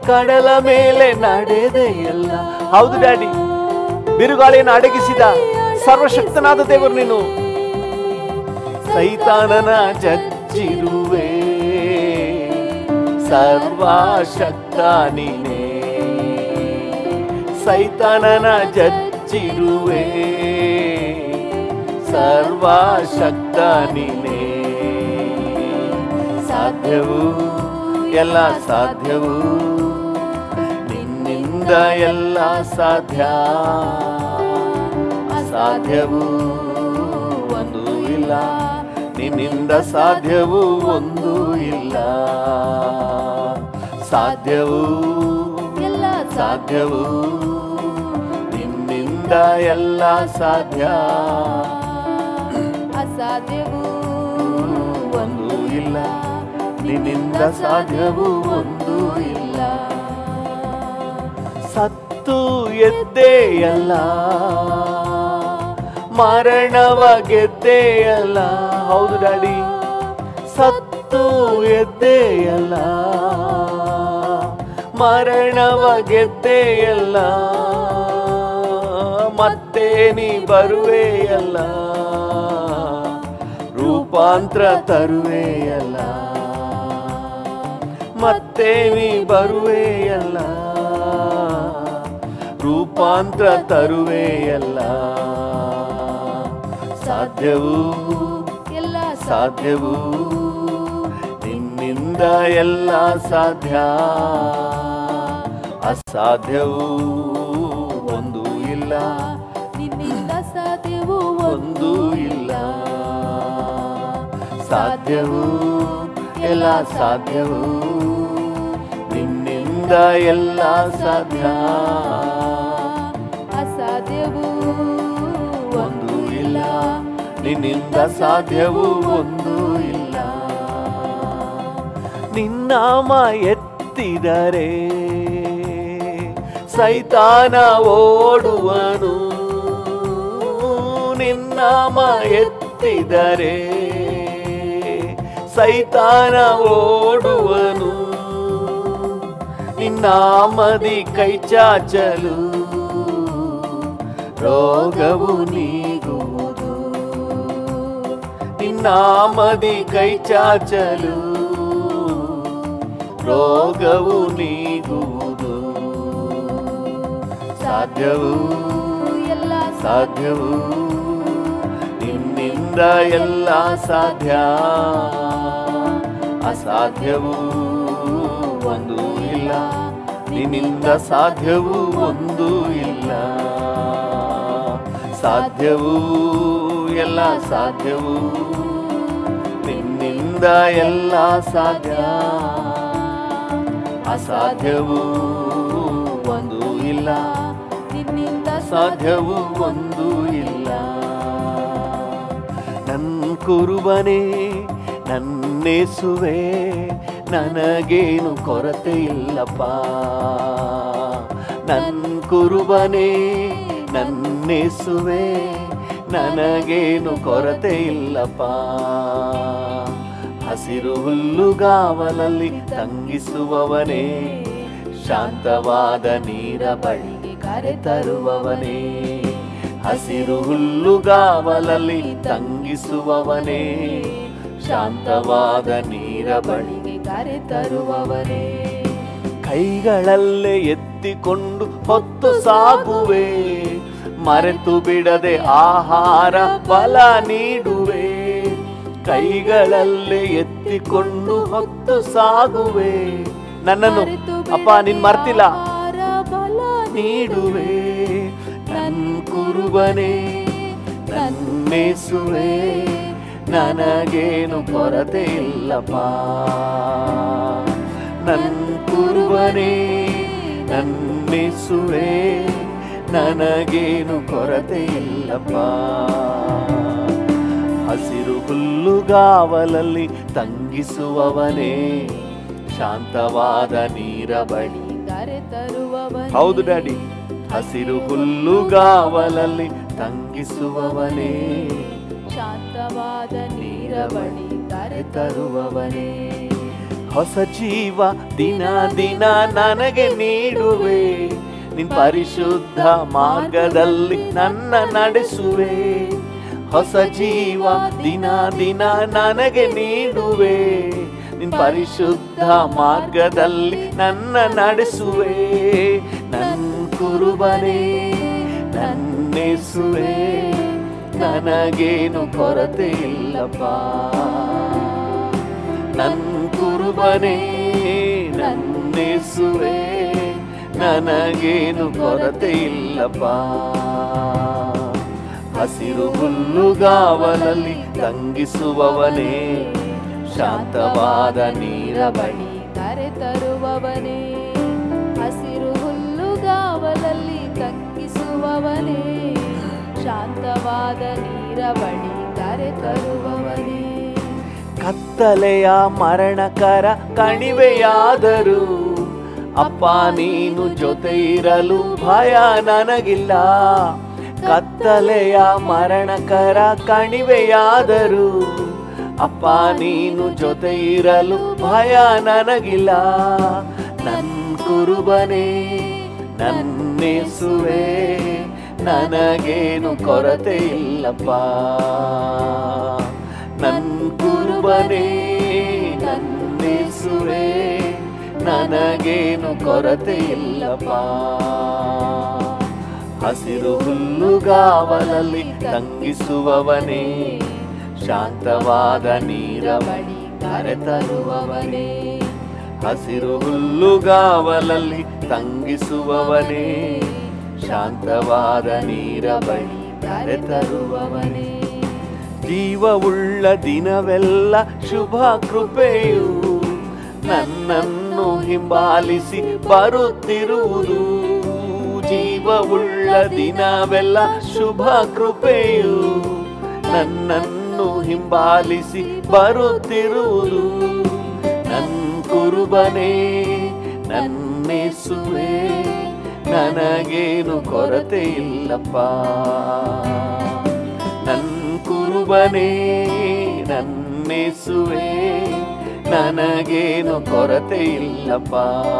ಕಡಲ ಮೇಲೆ ನಡೆದೆಯಲ್ಲ ಹೌದು ಡ್ಯಾಡಿ ಬಿರುಗಾಳಿಯನ್ನು ಅಡಗಿಸಿದ ಸರ್ವಶಕ್ತನಾದ ದೇವರು ನೀನು ಸೈತಾನನ ಜಜ್ಜಿರುವೆ ಸರ್ವಶಕ್ತ ನೀನೇ ಸೈತಾನನ ಜಜ್ಜಿರುವೆ ಸರ್ವಶಕ್ತ ನೀನೇ ಸಾಧ್ಯವು ಎಲ್ಲ ಸಾಧ್ಯವು ನಿನ್ನಿಂದ ಎಲ್ಲ ಸಾಧ್ಯ ಅಸಾಧ್ಯವು ಒಂದು ಇಲ್ಲ ನಿನ್ನಿಂದ ಸಾಧ್ಯವು ಒಂದು ಇಲ್ಲ ಸಾಧ್ಯವು ಎಲ್ಲ ಸಾಧ್ಯವು ನಿನ್ನಿಂದ ಎಲ್ಲ ಸಾಧ್ಯ ಅಸಾಧ್ಯವು ಒಂದು ಇಲ್ಲ ನಿನ್ನಿಂದ ಸಾಧ್ಯವು ಒಂದು ಇಲ್ಲ ಸತ್ತು ಎದ್ದೆಯಲ್ಲ ಮರಣವ ಗೆದ್ದೆಯಲ್ಲ ಹೌದು ಡ್ಯಾಡಿ ಸತ್ತು ಎದ್ದೆಯಲ್ಲ ಮರಣವ ಗೆದ್ದೆಯಲ್ಲ ಮತ್ತೆ ನೀ ಬರುವೆಯಲ್ಲ ರೂಪಾಂತರ ತರುವೆಯಲ್ಲ ಮತ್ತೆ ನೀ ಬರುವೆಯಲ್ಲ ರೂಪಾಂತರ ತರುವೆಯಲ್ಲ ಸಾಧ್ಯವು ಎಲ್ಲ ಸಾಧ್ಯವು ನಿನ್ನಿಂದ ಎಲ್ಲ ಸಾಧ್ಯ ಅಸಾಧ್ಯವು ಒಂದು ಇಲ್ಲ ನಿನ್ನಿಂದ ಸಾಧ್ಯವು ಒಂದು ಇಲ್ಲ ಸಾಧ್ಯವು ಎಲ್ಲ ಸಾಧ್ಯವು ನಿನ್ನಿಂದ ಎಲ್ಲ ಸಾಧ್ಯ ಅಸಾಧ್ಯವು ಒಂದು ಇಲ್ಲ ನಿನ್ನಿಂದ ಸಾಧ್ಯವು ಒಂದು ಇಲ್ಲ ನಿನ್ನಾಮ ಎತ್ತಿದರೆ ಸೈತಾನ ಓಡುವನು ನಿನ್ನಾಮ ಎತ್ತಿದರೆ ಸೈತಾನ ಓಡುವನು ನಿನ್ನಾಮದಿ ಕೈ ಚಾಚಲು ರೋಗವು ನೀಗುವುದು ನಿನ್ನಾಮದಿ ಕೈ ಚಾಚಲು ರೋಗವು ನೀಗುವುದು ಸಾಧ್ಯವು ಎಲ್ಲ ಸಾಧ್ಯವು ನಿನ್ನಿಂದ ಎಲ್ಲ ಸಾಧ್ಯ ಅಸಾಧ್ಯವು ಒಂದು ಇಲ್ಲ ನಿನ್ನಿಂದ ಸಾಧ್ಯವು ಒಂದು ಇಲ್ಲ ಸಾಧ್ಯವು ಎಲ್ಲ ಸಾಧ್ಯವು ನಿನ್ನಿಂದ ಎಲ್ಲ ಸಾಧ್ಯ ಅಸಾಧ್ಯವು ಒಂದು ಇಲ್ಲ ನಿನ್ನಿಂದ ಸಾಧ್ಯವು ಒಂದು ಇಲ್ಲ ನನ್ನ ಕುರುಬನೇ ನನ್ನೇಸುವೆ ನನಗೇನು ಕೊರತೆ ಇಲ್ಲಪ್ಪ ನನ್ನ ಕುರುಬನೇ ನನ್ನೇಸುವೆ ನನಗೇನು ಕೊರತೆ ಇಲ್ಲಪ್ಪ ಹಸಿರು ಹುಲ್ಲುಗಾವಲಲ್ಲಿ ತಂಗಿಸುವವನೇ ಶಾಂತವಾದ ನೀರ ಬಳಿಗೆ ಕರೆತರುವವನೇ ಹಸಿರು ಹುಲ್ಲುಗಾವಲಲ್ಲಿ ತಂಗಿಸುವವನೇ ಶಾಂತವಾದ ನೀರ ಬಳಿಗೆ ಕರೆತರುವವರೇ ಕೈಗಳಲ್ಲೇ ಎತ್ತಿಕೊಂಡು ಹೊತ್ತು ಸಾಗುವೆ ಮರೆತು ಬಿಡದೆ ಆಹಾರ ಫಲ ನೀಡುವೆ ಕೈಗಳಲ್ಲೇ ಎತ್ತಿಕೊಂಡು ಹೊತ್ತು ಸಾಗುವೆ ನನ್ನನ್ನು ಅಪ್ಪ ನಿನ್ ಮರ್ತಿಲ್ಲ ನೀಡುವೆ ನನ್ ಕುರುಬನೇ ನನ್ನೇಸುವೆ ನನಗೇನು ಕೊರತೆ ಇಲ್ಲಪ್ಪ ನನ್ ಕುರುಬನೇ ನನ್ನೇಸುವೆ ನನಗೇನು ಕೊರತೆ ಇಲ್ಲಪ್ಪ ಹಸಿರು ಹುಲ್ಲುಗಾವಲಲ್ಲಿ ತಂಗಿಸುವವನೇ ಶಾಂತವಾದ ನೀರ ಬಳಿ ಕರೆತರುವವರೇ ಹೌದು ಡ್ಯಾಡಿ ಹಸಿರು ಹುಲ್ಲುಗಾವಲಲ್ಲಿ ತಂಗಿಸುವವನೇ ಶಾಂತವಾದ ನೀರ ಬಳಿ ಕರೆತರುವವರೇ ತರುವವನೇ ಹೊಸ ಜೀವ ದಿನ ದಿನ ನನಗೆ ನೀಡುವೆ ನಿನ್ ಪರಿಶುದ್ಧ ಮಾರ್ಗದಲ್ಲಿ ನನ್ನ ನಡೆಸುವೆ ಹೊಸ ಜೀವ ದಿನ ದಿನ ನನಗೆ ನೀಡುವೆ ನಿನ್ ಪರಿಶುದ್ಧ ಮಾರ್ಗದಲ್ಲಿ ನನ್ನ ನಡೆಸುವೆ ನನ್ ಕುರುಬನೇ ನನ್ನೆಸುವೆ ನನಗೇನು ಕೊರತೆ ಇಲ್ಲಪ್ಪ ನನ್ ಕುರುಬನೇ ನನ್ನೆಸುವೆ ನನಗೇನು ಕೊರತೆ ಇಲ್ಲಪ್ಪ ಹಸಿರು ಹುಲ್ಲುಗಾವಲಲ್ಲಿ ತಂಗಿಸುವವನೇ ಶಾಂತವಾದ ನೀರ ಬಳಿ ಕರೆ ತರುವವನೇ ಹಸಿರು ಹುಲ್ಲುಗಾವಲಲ್ಲಿ ತಂಗಿಸುವವನೇ ಶಾಂತವಾದ ನೀರ ಬಳಿ ಕರೆ ತರುವವನೇ ಕತ್ತಲೆಯ ಮರಣಕರ ಕಣಿವೆಯಾದರೂ ಅಪ್ಪ ನೀನು ಜೊತೆ ಇರಲು ಭಯ ನನಗಿಲ್ಲ ಕತ್ತಲೆಯ ಮರಣಕರ ಕಣಿವೆಯಾದರೂ ಅಪ್ಪ ನೀನು ಜೊತೆ ಇರಲು ಭಯ ನನಗಿಲ್ಲ ನನ್ ಕುರುಬನೇ ನನ್ನೆಸುವೆ ನನಗೇನು ಕೊರತೆ ಇಲ್ಲಪ್ಪ ನನ್ ಕುರುಬನೇ ನನ್ನೆಸುವೆ ನನಗೇನು ಕೊರತೆ ಇಲ್ಲಪ್ಪ ಹಸಿರು ಹುಲ್ಲುಗಾವಲಲ್ಲಿ ತಂಗಿಸುವವನೇ ಶಾಂತವಾದ ನೀರ ಬಳಿ ಕರೆತರುವವನೇ ಹಸಿರು ಹುಲ್ಲುಗಾವಲಲ್ಲಿ ತಂಗಿಸುವವನೇ ಶಾಂತವಾದ ನೀರ ಬಳಿ ಕರೆತರುವವನೇ ಜೀವವುಳ್ಳ ದಿನವೆಲ್ಲ ಶುಭ ಕೃಪೆಯು ನನ್ನನ್ನು ಹಿಂಬಾಲಿಸಿ ಬರುತ್ತಿರುವುದು ಜೀವವುಳ್ಳ ದಿನವೆಲ್ಲ ಶುಭ ಕೃಪೆಯು ನನ್ನನ್ನು ಹಿಂಬಾಲಿಸಿ ಬರುತ್ತಿರುವುದು ನನ್ ಕುರುಬನೇ ನನ್ನೆಸುವೆ ನನಗೇನು ಕೊರತೆ ಇಲ್ಲಪ್ಪ ನನ್ ಕುರುಬನೇ ನನ್ನೆಸುವೆ ನನಗೇನು ಕೊರತೆ ಇಲ್ಲಪ್ಪ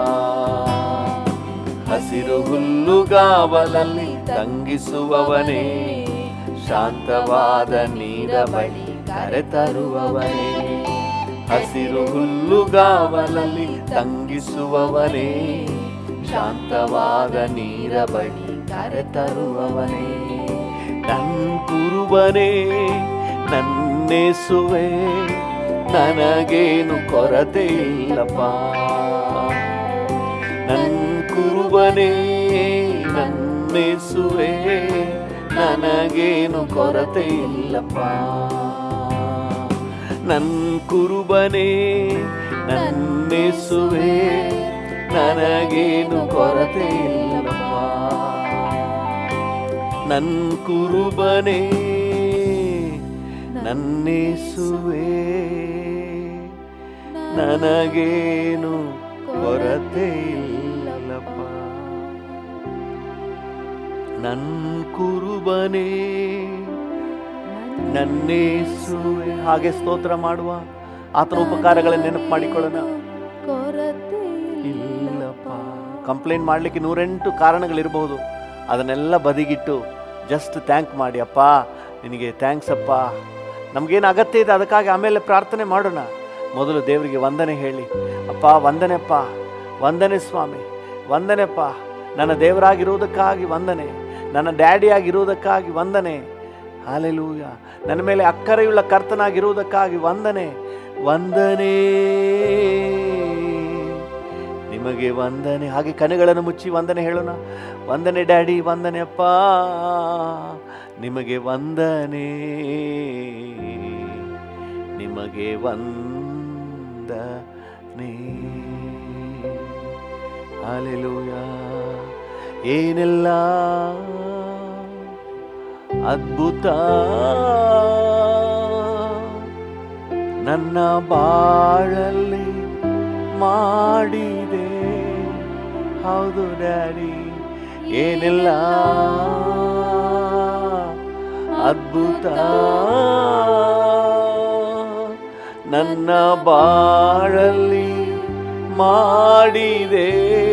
ಹಸಿರು ಹುಲ್ಲುಗಾವಲಲ್ಲಿ ತಂಗಿಸುವವನೇ ಶಾಂತವಾದ ನೀರ ಬಳಿ ಕರೆತರುವವನೇ ಹಸಿರು ಹುಲ್ಲುಗಾವಲಲ್ಲಿ ತಂಗಿಸುವವನೇ ಶಾಂತವಾದ ನೀರ ಬಳಿ ಕರೆತರುವವನೇ ನನ್ ಕುರುಬನೇ ನನ್ನೆಸುವೆ ನನಗೇನು ಕೊರತೆ ಇಲ್ಲಪ್ಪ ನನ್ ಕುರುಬನೇ ನನ್ನೆಸುವೆ ನನಗೇನು ಕೊರತೆ ಇಲ್ಲಪ್ಪ ನನ್ ಕುರುಬನೇ ನನ್ನೆಸುವೆ ನನಗೇನು ಕೊರತೆ ಇಲ್ಲಪ್ಪ ನನ್ ಕುರುಬನೇ ನನ್ನೆಸುವೆ ನನಗೇನು ಕೊರತೆ ಇಲ್ಲಪ್ಪ ನನ್ ಕುರುಬನೇ ನನ್ನೇಸುವೆ ಹಾಗೆ ಸ್ತೋತ್ರ ಮಾಡುವ ಆತನ ಉಪಕಾರಗಳನ್ನ ನೆನಪು ಮಾಡಿಕೊಳ್ಳೋಣ ಕೊರತೆ ಇಲ್ಲಪ್ಪ ಕಂಪ್ಲೇಂಟ್ ಮಾಡಲಿಕ್ಕೆ ನೂರೆಂಟು ಕಾರಣಗಳಿರಬಹುದು ಅದನ್ನೆಲ್ಲ ಬದಿಗಿಟ್ಟು ಜಸ್ಟ್ ಥ್ಯಾಂಕ್ ಮಾಡಿ ಅಪ್ಪ ನಿನಗೆ ಥ್ಯಾಂಕ್ಸ್ ಅಪ್ಪ ನಮಗೇನು ಅಗತ್ಯ ಇದೆ ಅದಕ್ಕಾಗಿ ಆಮೇಲೆ ಪ್ರಾರ್ಥನೆ ಮಾಡೋಣ ಮೊದಲು ದೇವರಿಗೆ ವಂದನೆ ಹೇಳಿ ಅಪ್ಪ ವಂದನೆಪ್ಪ ವಂದನೆ ಸ್ವಾಮಿ ವಂದನೆಪ್ಪ ನನ್ನ ದೇವರಾಗಿರುವುದಕ್ಕಾಗಿ ವಂದನೆ ನನ್ನ ಡ್ಯಾಡಿ ಆಗಿರುವುದಕ್ಕಾಗಿ ವಂದನೆ ಹಾಲೆಲೂಯ ನನ್ನ ಮೇಲೆ ಅಕ್ಕರೆಯುಳ್ಳ ಕರ್ತನಾಗಿರುವುದಕ್ಕಾಗಿ ವಂದನೆ ವಂದನೆ ನಿಮಗೆ ವಂದನೆ ಹಾಗೆ ಕಣ್ಣುಗಳನ್ನು ಮುಚ್ಚಿ ವಂದನೆ ಹೇಳೋಣ ವಂದನೆ ಡ್ಯಾಡಿ ವಂದನೆ ಅಪ್ಪ ನಿಮಗೆ ವಂದನೆ ನಿಮಗೆ ವಂದನೆ ಹಾಲೆಲೂಯ ಏನೆಲ್ಲ ಅದ್ಭುತ ನನ್ನ ಬಾಳಲ್ಲಿ ಮಾಡಿದೆ ಹೌದು ಡ್ಯಾಡಿ ಏನೆಲ್ಲ ಅದ್ಭುತ ನನ್ನ ಬಾಳಲ್ಲಿ ಮಾಡಿದೆ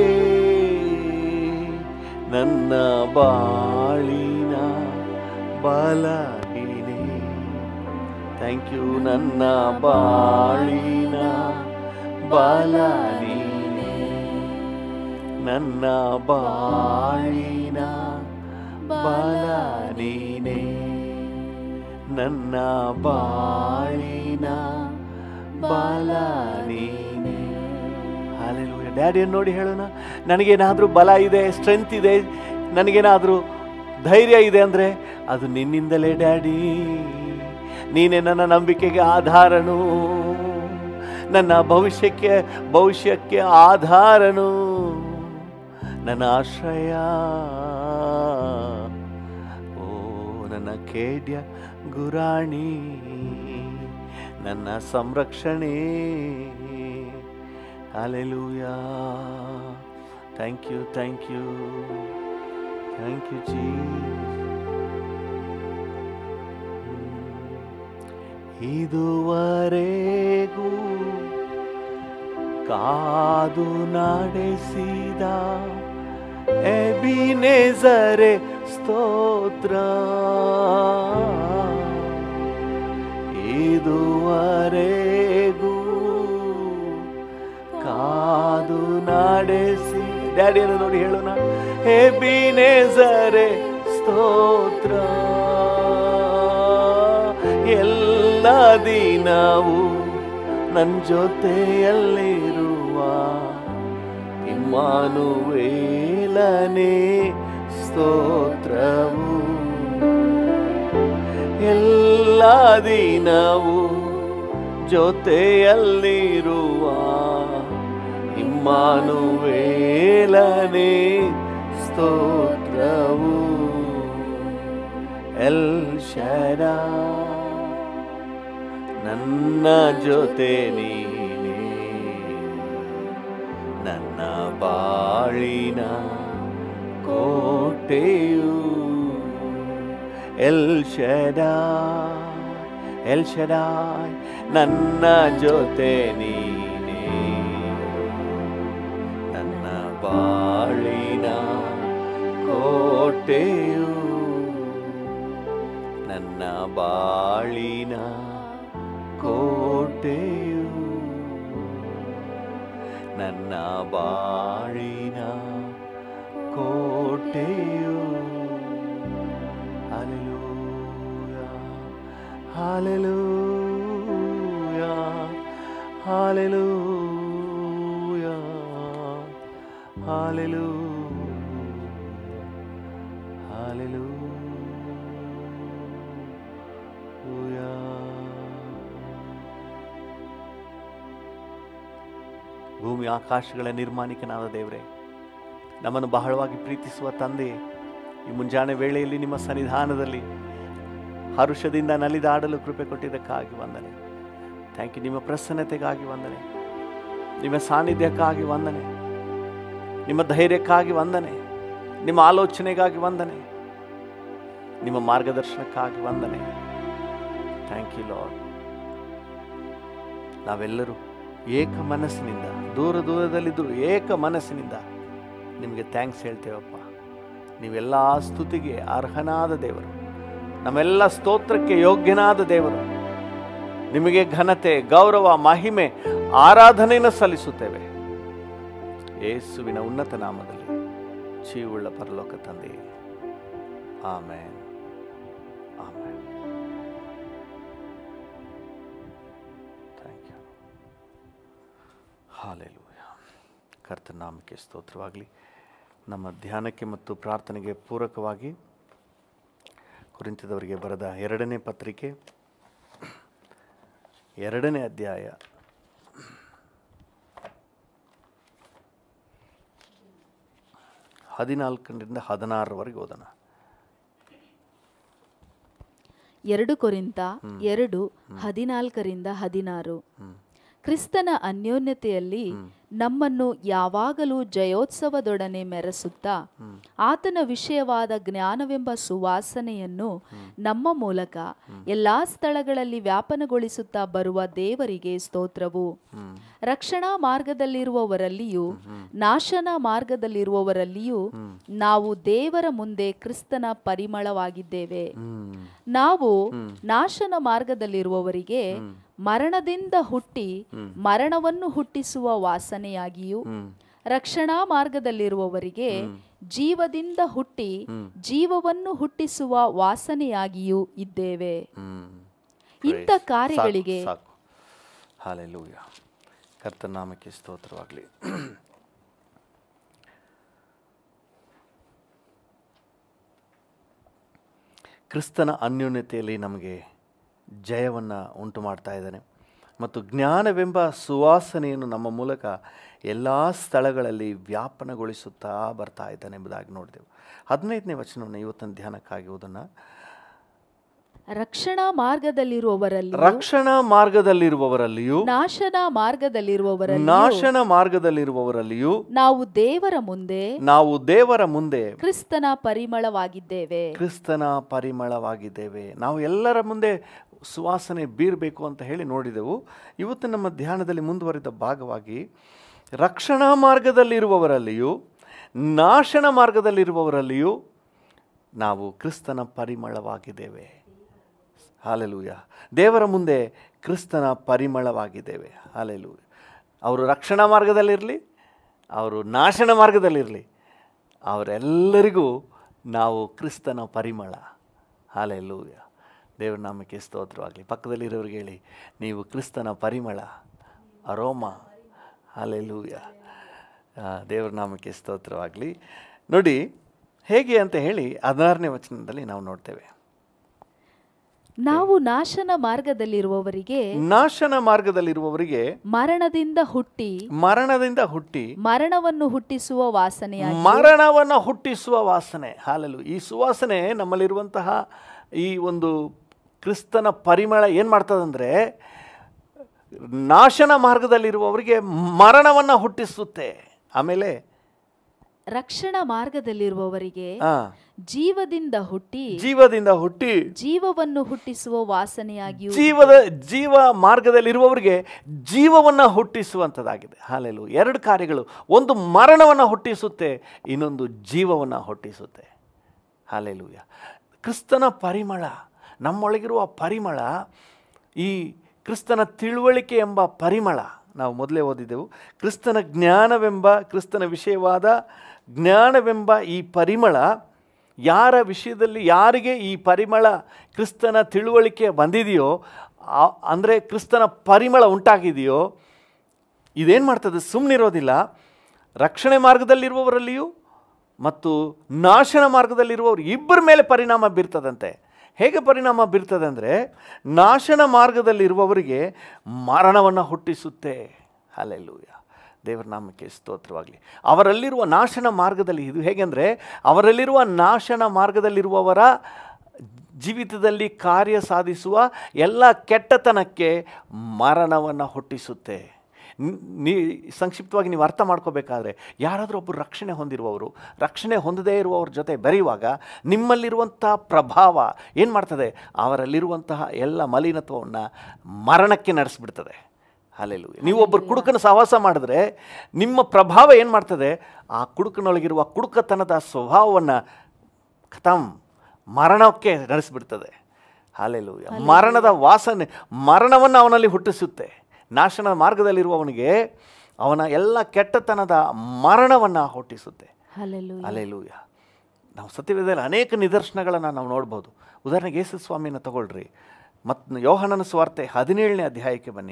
ನನ್ನ ಬಾಳಿನ ಬಲ ನೀನೇ ಥ್ಯಾಂಕ್ ಯು ನನ್ನ ಬಾಳಿನ ಬಲ ನೀನೇ ನನ್ನ ಬಾಳಿನ ಬಲ ನೀನೇ ನನ್ನ ಬಾಳಿನ ಬಲ ನೀನೇ ಹಾಲೆಲೂಯ ಡ್ಯಾಡಿಯನ್ನು ನೋಡಿ ಹೇಳೋಣ ನನಗೇನಾದರೂ ಬಲ ಇದೆ ಸ್ಟ್ರೆಂತ್ ಇದೆ ನನಗೇನಾದರೂ ಧೈರ್ಯ ಇದೆ ಅಂದರೆ ಅದು ನಿನ್ನಿಂದಲೇ ಡ್ಯಾಡಿ ನೀನೇ ನನ್ನ ನಂಬಿಕೆಗೆ ಆಧಾರನು ನನ್ನ ಭವಿಷ್ಯಕ್ಕೆ ಭವಿಷ್ಯಕ್ಕೆ ಆಧಾರನು ನನ್ನ ಆಶ್ರಯ ಓ ನನ್ನ ಖೇಡ್ಯ ಗುರಾಣಿ ನನ್ನ ಸಂರಕ್ಷಣೆ alleluia thank you thank you thank you ji ಇದುವರೆಗೂ ಕಾದು ನಡೆಸಿದ ಎಬಿನೆಜರೆ ಸ್ತೋತ್ರ ಇದುವರೆಗೂ ಕಾದು ನಡೆಸಿ ಡ್ಯಾಡಿಯನ್ನು ನೋಡಿ ಹೇಳೋಣ ಎಬಿನೆಜರೆ ಸ್ತೋತ್ರ ಎಲ್ಲ ದಿನವೂ ನನ್ನ ಜೊತೆಯಲ್ಲಿರುವ ಇಮ್ಮಾನುವೇಲನೆ ಸ್ತೋತ್ರವು ಎಲ್ಲ ದಿನವೂ ಜೊತೆಯಲ್ಲಿರುವ ಇಮ್ಮಾನುವೇಲನೆ ಸ್ತೋತ್ರವು ಎಲ್ ಶರಾ ನನ್ನ ಜೊತೆ ನೀನೇ ನನ್ನ ಬಾಳಿನ ಕೋಟೆಯು ಎಲ್ ಶಡಾಯ್ ಎಲ್ ಶಡಾಯ್ ನನ್ನ ಜೊತೆ ನೀನೇ ನನ್ನ ಬಾಳಿನ ಕೋಟೆಯು ನನ್ನ ಬಾಳಿನ ಕೋಟೆಯು ನನ್ನ ಬಾಳಿನ ಕೋಟೆಯು ಹಾಲೆಲೂಯ ಹಾಲೆಲೂಯ ಹಾಲೆಲೂಯ ಹಾಲೆಲೂಯ ಭೂಮಿ ಆಕಾಶಗಳ ನಿರ್ಮಾಣಿಕನಾದ ದೇವರೇ ನಮ್ಮನ್ನು ಬಹಳವಾಗಿ ಪ್ರೀತಿಸುವ ತಂದೆ ಈ ಮುಂಜಾನೆ ವೇಳೆಯಲ್ಲಿ ನಿಮ್ಮ ಸನ್ನಿಧಾನದಲ್ಲಿ ಹರುಷದಿಂದ ನಲಿದಾಡಲು ಕೃಪೆ ಕೊಟ್ಟಿದ್ದಕ್ಕಾಗಿ ವಂದನೆ ಥ್ಯಾಂಕ್ ಯು ನಿಮ್ಮ ಪ್ರಸನ್ನತೆಗಾಗಿ ವಂದನೆ ನಿಮ್ಮ ಸಾನ್ನಿಧ್ಯಕ್ಕಾಗಿ ವಂದನೆ ನಿಮ್ಮ ಧೈರ್ಯಕ್ಕಾಗಿ ವಂದನೆ ನಿಮ್ಮ ಆಲೋಚನೆಗಾಗಿ ವಂದನೆ ನಿಮ್ಮ ಮಾರ್ಗದರ್ಶನಕ್ಕಾಗಿ ವಂದನೆ ಥ್ಯಾಂಕ್ ಯು ಲಾರ್ಡ್ ನಾವೆಲ್ಲರೂ ಏಕ ಮನಸ್ಸಿನಿಂದ ದೂರ ದೂರದಲ್ಲಿದ್ದರೂ ಏಕ ಮನಸ್ಸಿನಿಂದ ನಿಮಗೆ ಥ್ಯಾಂಕ್ಸ್ ಹೇಳ್ತೇವಪ್ಪ ನೀವೆಲ್ಲ ಸ್ತುತಿಗೆ ಅರ್ಹನಾದ ದೇವರು ನಮ್ಮೆಲ್ಲ ಸ್ತೋತ್ರಕ್ಕೆ ಯೋಗ್ಯನಾದ ದೇವರು ನಿಮಗೆ ಘನತೆ ಗೌರವ ಮಹಿಮೆ ಆರಾಧನೆಯನ್ನು ಸಲ್ಲಿಸುತ್ತೇವೆ ಯೇಸುವಿನ ಉನ್ನತ ನಾಮದಲ್ಲಿ ಜೀವುಳ್ಳ ಪರಲೋಕ ತಂದೆ amen amen thank you hallelujah ಕರ್ತನ ನಾಮಕ್ಕೆ ಸ್ತೋತ್ರವಾಗಲಿ ನಮ್ಮ ಧ್ಯಾನಕ್ಕೆ ಮತ್ತು ಪ್ರಾರ್ಥನೆಗೆ ಪೂರಕವಾಗಿ ಕುರಿತಿದವರಿಗೆ ಬರೆದ ಎರಡನೇ ಪತ್ರಿಕೆ ಎರಡನೇ ಅಧ್ಯಾಯ ಹದಿನಾಲ್ಕರಿಂದ ಹದಿನಾರರವರೆಗೆ ಓದೋಣ ಎರಡು ಕೊರಿಂತ ಎರಡು ಹದಿನಾಲ್ಕರಿಂದ ಹದಿನಾರು ಕ್ರಿಸ್ತನ ಅನ್ಯೋನ್ಯತೆಯಲ್ಲಿ ನಮ್ಮನ್ನು ಯಾವಾಗಲೂ ಜಯೋತ್ಸವದೊಡನೆ ಮೆರೆಸುತ್ತಾ ಆತನ ವಿಷಯವಾದ ಜ್ಞಾನವೆಂಬ ಸುವಾಸನೆಯನ್ನು ನಮ್ಮ ಮೂಲಕ ಎಲ್ಲಾ ಸ್ಥಳಗಳಲ್ಲಿ ವ್ಯಾಪನಗೊಳಿಸುತ್ತಾ ಬರುವ ದೇವರಿಗೆ ಸ್ತೋತ್ರವು ರಕ್ಷಣಾ ಮಾರ್ಗದಲ್ಲಿರುವವರಲ್ಲಿಯೂ ನಾಶನ ಮಾರ್ಗದಲ್ಲಿರುವವರಲ್ಲಿಯೂ ನಾವು ದೇವರ ಮುಂದೆ ಕ್ರಿಸ್ತನ ಪರಿಮಳವಾಗಿದ್ದೇವೆ ನಾವು ನಾಶನ ಮಾರ್ಗದಲ್ಲಿರುವವರಿಗೆ ಮರಣದಿಂದ ಹುಟ್ಟಿ ಮರಣವನ್ನು ಹುಟ್ಟಿಸುವ ವಾಸನೆಯಾಗಿಯೂ ರಕ್ಷಣಾ ಮಾರ್ಗದಲ್ಲಿರುವವರಿಗೆ ಜೀವದಿಂದ ಹುಟ್ಟಿ ಜೀವವನ್ನು ಹುಟ್ಟಿಸುವ ವಾಸನೆಯಾಗಿಯೂ ಇದ್ದೇವೆ ಇಂಥ ಕಾರ್ಯಗಳಿಗೆ ಸಾಕು ಹಾಲೆಲೂಯ ಕರ್ತನ ನಾಮಕ್ಕೆ ಸ್ತೋತ್ರವಾಗಲಿ ಕ್ರಿಸ್ತನ ಅನ್ಯೋನ್ಯತೆಯಲ್ಲಿ ನಮಗೆ ಜಯವನ್ನು ಉಂಟು ಮಾಡ್ತಾ ಇದ್ದಾನೆ ಮತ್ತು ಜ್ಞಾನವೆಂಬ ಸುವಾಸನೆಯನ್ನು ನಮ್ಮ ಮೂಲಕ ಎಲ್ಲ ಸ್ಥಳಗಳಲ್ಲಿ ವ್ಯಾಪನಗೊಳಿಸುತ್ತಾ ಬರ್ತಾ ಇದ್ದಾನೆ ಎಂಬುದಾಗಿ ನೋಡಿದೆವು ಹದಿನೈದನೇ ವಚನವನ್ನು ಇವತ್ತಿನ ಧ್ಯಾನಕ್ಕಾಗಿ ಓದೋಣ ರಕ್ಷಣಾ ಮಾರ್ಗದಲ್ಲಿರುವವರಲ್ಲಿ ರಕ್ಷಣಾ ಮಾರ್ಗದಲ್ಲಿರುವವರಲ್ಲಿಯೂ ನಾಶನ ಮಾರ್ಗದಲ್ಲಿರುವವರಲ್ಲಿ ನಾಶನ ಮಾರ್ಗದಲ್ಲಿರುವವರಲ್ಲಿಯೂ ನಾವು ದೇವರ ಮುಂದೆ ನಾವು ದೇವರ ಮುಂದೆ ಕ್ರಿಸ್ತನ ಪರಿಮಳವಾಗಿದ್ದೇವೆ ಕ್ರಿಸ್ತನ ಪರಿಮಳವಾಗಿದ್ದೇವೆ ನಾವು ಎಲ್ಲರ ಮುಂದೆ ಸುವಾಸನೆ ಬೀರಬೇಕು ಅಂತ ಹೇಳಿ ನೋಡಿದೆವು ಇವತ್ತು ನಮ್ಮ ಧ್ಯಾನದಲ್ಲಿ ಮುಂದುವರಿದ ಭಾಗವಾಗಿ ರಕ್ಷಣಾ ಮಾರ್ಗದಲ್ಲಿರುವವರಲ್ಲಿಯೂ ನಾಶನ ಮಾರ್ಗದಲ್ಲಿರುವವರಲ್ಲಿಯೂ ನಾವು ಕ್ರಿಸ್ತನ ಪರಿಮಳವಾಗಿದ್ದೇವೆ ಹಾಲೆಲೂಯ ದೇವರ ಮುಂದೆ ಕ್ರಿಸ್ತನ ಪರಿಮಳವಾಗಿದ್ದೇವೆ ಹಾಲೆಲೂಯ ಅವರು ರಕ್ಷಣಾ ಮಾರ್ಗದಲ್ಲಿರಲಿ ಅವರು ನಾಶನ ಮಾರ್ಗದಲ್ಲಿರಲಿ ಅವರೆಲ್ಲರಿಗೂ ನಾವು ಕ್ರಿಸ್ತನ ಪರಿಮಳ ಹಾಲೆಲೂಯ ದೇವರ ನಾಮಕ್ಕೆ ಸ್ತೋತ್ರವಾಗಲಿ ಪಕ್ಕದಲ್ಲಿರೋರಿಗೆ ಹೇಳಿ ನೀವು ಕ್ರಿಸ್ತನ ಪರಿಮಳ ಅರೋಮ ಹಾಲೆಲೂಯ ಆ, ದೇವರ ನಾಮಕ್ಕೆ ಸ್ತೋತ್ರವಾಗಲಿ ನೋಡಿ ಹೇಗೆ ಅಂತ ಹೇಳಿ ಹದಿನಾರನೇ ವಚನದಲ್ಲಿ ನಾವು ನೋಡ್ತೇವೆ ನಾವು ನಾಶನ ಮಾರ್ಗದಲ್ಲಿರುವವರಿಗೆ ನಾಶನ ಮಾರ್ಗದಲ್ಲಿರುವವರಿಗೆ ಮರಣದಿಂದ ಹುಟ್ಟಿ ಮರಣದಿಂದ ಹುಟ್ಟಿ ಮರಣವನ್ನು ಹುಟ್ಟಿಸುವ ವಾಸನೆಯಾಗಿ ಮರಣವನ್ನು ಹುಟ್ಟಿಸುವ ವಾಸನೆ ಹಾಲಲು ಈ ಸುವಾಸನೆ ನಮ್ಮಲ್ಲಿರುವಂತಹ ಈ ಒಂದು ಕ್ರಿಸ್ತನ ಪರಿಮಳ ಏನು ಮಾಡ್ತದಂದರೆ ನಾಶನ ಮಾರ್ಗದಲ್ಲಿರುವವರಿಗೆ ಮರಣವನ್ನು ಹುಟ್ಟಿಸುತ್ತೆ ಆಮೇಲೆ ರಕ್ಷಣಾ ಮಾರ್ಗದಲ್ಲಿರುವವರಿಗೆ ಆ, ಜೀವದಿಂದ ಹುಟ್ಟಿ ಜೀವದಿಂದ ಹುಟ್ಟಿ ಜೀವವನ್ನು ಹುಟ್ಟಿಸುವ ವಾಸನೆಯಾಗಿಯೂ ಜೀವದ ಜೀವ ಮಾರ್ಗದಲ್ಲಿರುವವರಿಗೆ ಜೀವವನ್ನು ಹುಟ್ಟಿಸುವಂಥದ್ದಾಗಿದೆ ಹಾಲೆಲು ಎರಡು ಕಾರ್ಯಗಳು ಒಂದು ಮರಣವನ್ನು ಹುಟ್ಟಿಸುತ್ತೆ ಇನ್ನೊಂದು ಜೀವವನ್ನು ಹುಟ್ಟಿಸುತ್ತೆ ಹಾಲೆಲೂಯ ಕ್ರಿಸ್ತನ ಪರಿಮಳ ನಮ್ಮೊಳಗಿರುವ ಪರಿಮಳ ಈ ಕ್ರಿಸ್ತನ ತಿಳುವಳಿಕೆ ಎಂಬ ಪರಿಮಳ ನಾವು ಮೊದಲೇ ಓದಿದೆವು ಕ್ರಿಸ್ತನ ಜ್ಞಾನವೆಂಬ ಕ್ರಿಸ್ತನ ವಿಷಯವಾದ ಜ್ಞಾನವೆಂಬ ಈ ಪರಿಮಳ ಯಾರ ವಿಷಯದಲ್ಲಿ ಯಾರಿಗೆ ಈ ಪರಿಮಳ ಕ್ರಿಸ್ತನ ತಿಳುವಳಿಕೆ ಬಂದಿದೆಯೋ ಅಂದರೆ ಕ್ರಿಸ್ತನ ಪರಿಮಳ ಉಂಟಾಗಿದೆಯೋ ಇದೇನು ಮಾಡ್ತದೆ ಸುಮ್ಮನಿರೋದಿಲ್ಲ ರಕ್ಷಣೆ ಮಾರ್ಗದಲ್ಲಿರುವವರಲ್ಲಿಯೂ ಮತ್ತು ನಾಶನ ಮಾರ್ಗದಲ್ಲಿರುವವರು ಇಬ್ಬರ ಮೇಲೆ ಪರಿಣಾಮ ಬೀರ್ತದಂತೆ ಹೇಗೆ ಪರಿಣಾಮ ಬೀರ್ತದೆ ಅಂದರೆ ನಾಶನ ಮಾರ್ಗದಲ್ಲಿರುವವರಿಗೆ ಮರಣವನ್ನು ಹುಟ್ಟಿಸುತ್ತೆ ಅಲ್ಲೆಲ್ಲೂಯ ದೇವರ ನಾಮಕ್ಕೆ ಸ್ತೋತ್ರವಾಗಲಿ ಅವರಲ್ಲಿರುವ ನಾಶನ ಮಾರ್ಗದಲ್ಲಿ ಇದು ಹೇಗೆಂದರೆ ಅವರಲ್ಲಿರುವ ನಾಶನ ಮಾರ್ಗದಲ್ಲಿರುವವರ ಜೀವಿತದಲ್ಲಿ ಕಾರ್ಯ ಸಾಧಿಸುವ ಎಲ್ಲ ಕೆಟ್ಟತನಕ್ಕೆ ಮರಣವನ್ನು ಹುಟ್ಟಿಸುತ್ತೆ ನ್- ನೀ ಸಂಕ್ಷಿಪ್ತವಾಗಿ ನೀವು ಅರ್ಥ ಮಾಡ್ಕೋಬೇಕಾದ್ರೆ ಯಾರಾದರೂ ಒಬ್ಬರು ರಕ್ಷಣೆ ಹೊಂದಿರುವವರು ರಕ್ಷಣೆ ಹೊಂದದೇ ಇರುವವ್ರ ಜೊತೆ ಬೆರೆಯುವಾಗ ನಿಮ್ಮಲ್ಲಿರುವಂಥ ಪ್ರಭಾವ ಏನು ಮಾಡ್ತದೆ ಅವರಲ್ಲಿರುವಂತಹ ಎಲ್ಲ ಮಲಿನತ್ವವನ್ನು ಮರಣಕ್ಕೆ ನಡೆಸಿಬಿಡ್ತದೆ ಅಲ್ಲೆಲ್ಲೂ ನೀವು ಒಬ್ಬರು ಕುಡುಕನ ಸಹವಾಸ ಮಾಡಿದ್ರೆ ನಿಮ್ಮ ಪ್ರಭಾವ ಏನು ಮಾಡ್ತದೆ ಆ ಕುಡುಕನೊಳಗಿರುವ ಕುಡುಕತನದ ಸ್ವಭಾವವನ್ನು ಖತಮ್ ಮರಣಕ್ಕೆ ನಡೆಸಿಬಿಡ್ತದೆ ಹಾಲೆಲೂಯ ಮರಣದ ವಾಸನೆ ಮರಣವನ್ನು ಅವನಲ್ಲಿ ಹುಟ್ಟಿಸುತ್ತೆ ನಾಶನ ಮಾರ್ಗದಲ್ಲಿರುವವನಿಗೆ ಅವನ ಎಲ್ಲ ಕೆಟ್ಟತನದ ಮರಣವನ್ನು ಹುಟ್ಟಿಸುತ್ತೆ ಹಲ್ಲೆಲೂಯ ಅಲೆಲೂಯ ನಾವು ಸತ್ಯವೇದದಲ್ಲಿ ಅನೇಕ ನಿದರ್ಶನಗಳನ್ನು ನಾವು ನೋಡ್ಬೋದು ಉದಾಹರಣೆಗೆ ಯೇಸು ಸ್ವಾಮಿನ ತಗೊಳ್ರಿ ಮತ್ತು ಯೋಹನನ ಸ್ವಾರ್ತೆ ಹದಿನೇಳನೇ ಅಧ್ಯಾಯಕ್ಕೆ ಬನ್ನಿ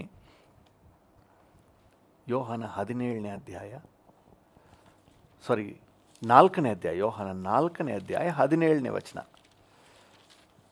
ಯೋಹನ ಹದಿನೇಳನೇ ಅಧ್ಯಾಯ ಸಾರಿ ನಾಲ್ಕನೇ ಅಧ್ಯಾಯ ಯೋಹನ ನಾಲ್ಕನೇ ಅಧ್ಯಾಯ ಹದಿನೇಳನೇ ವಚನ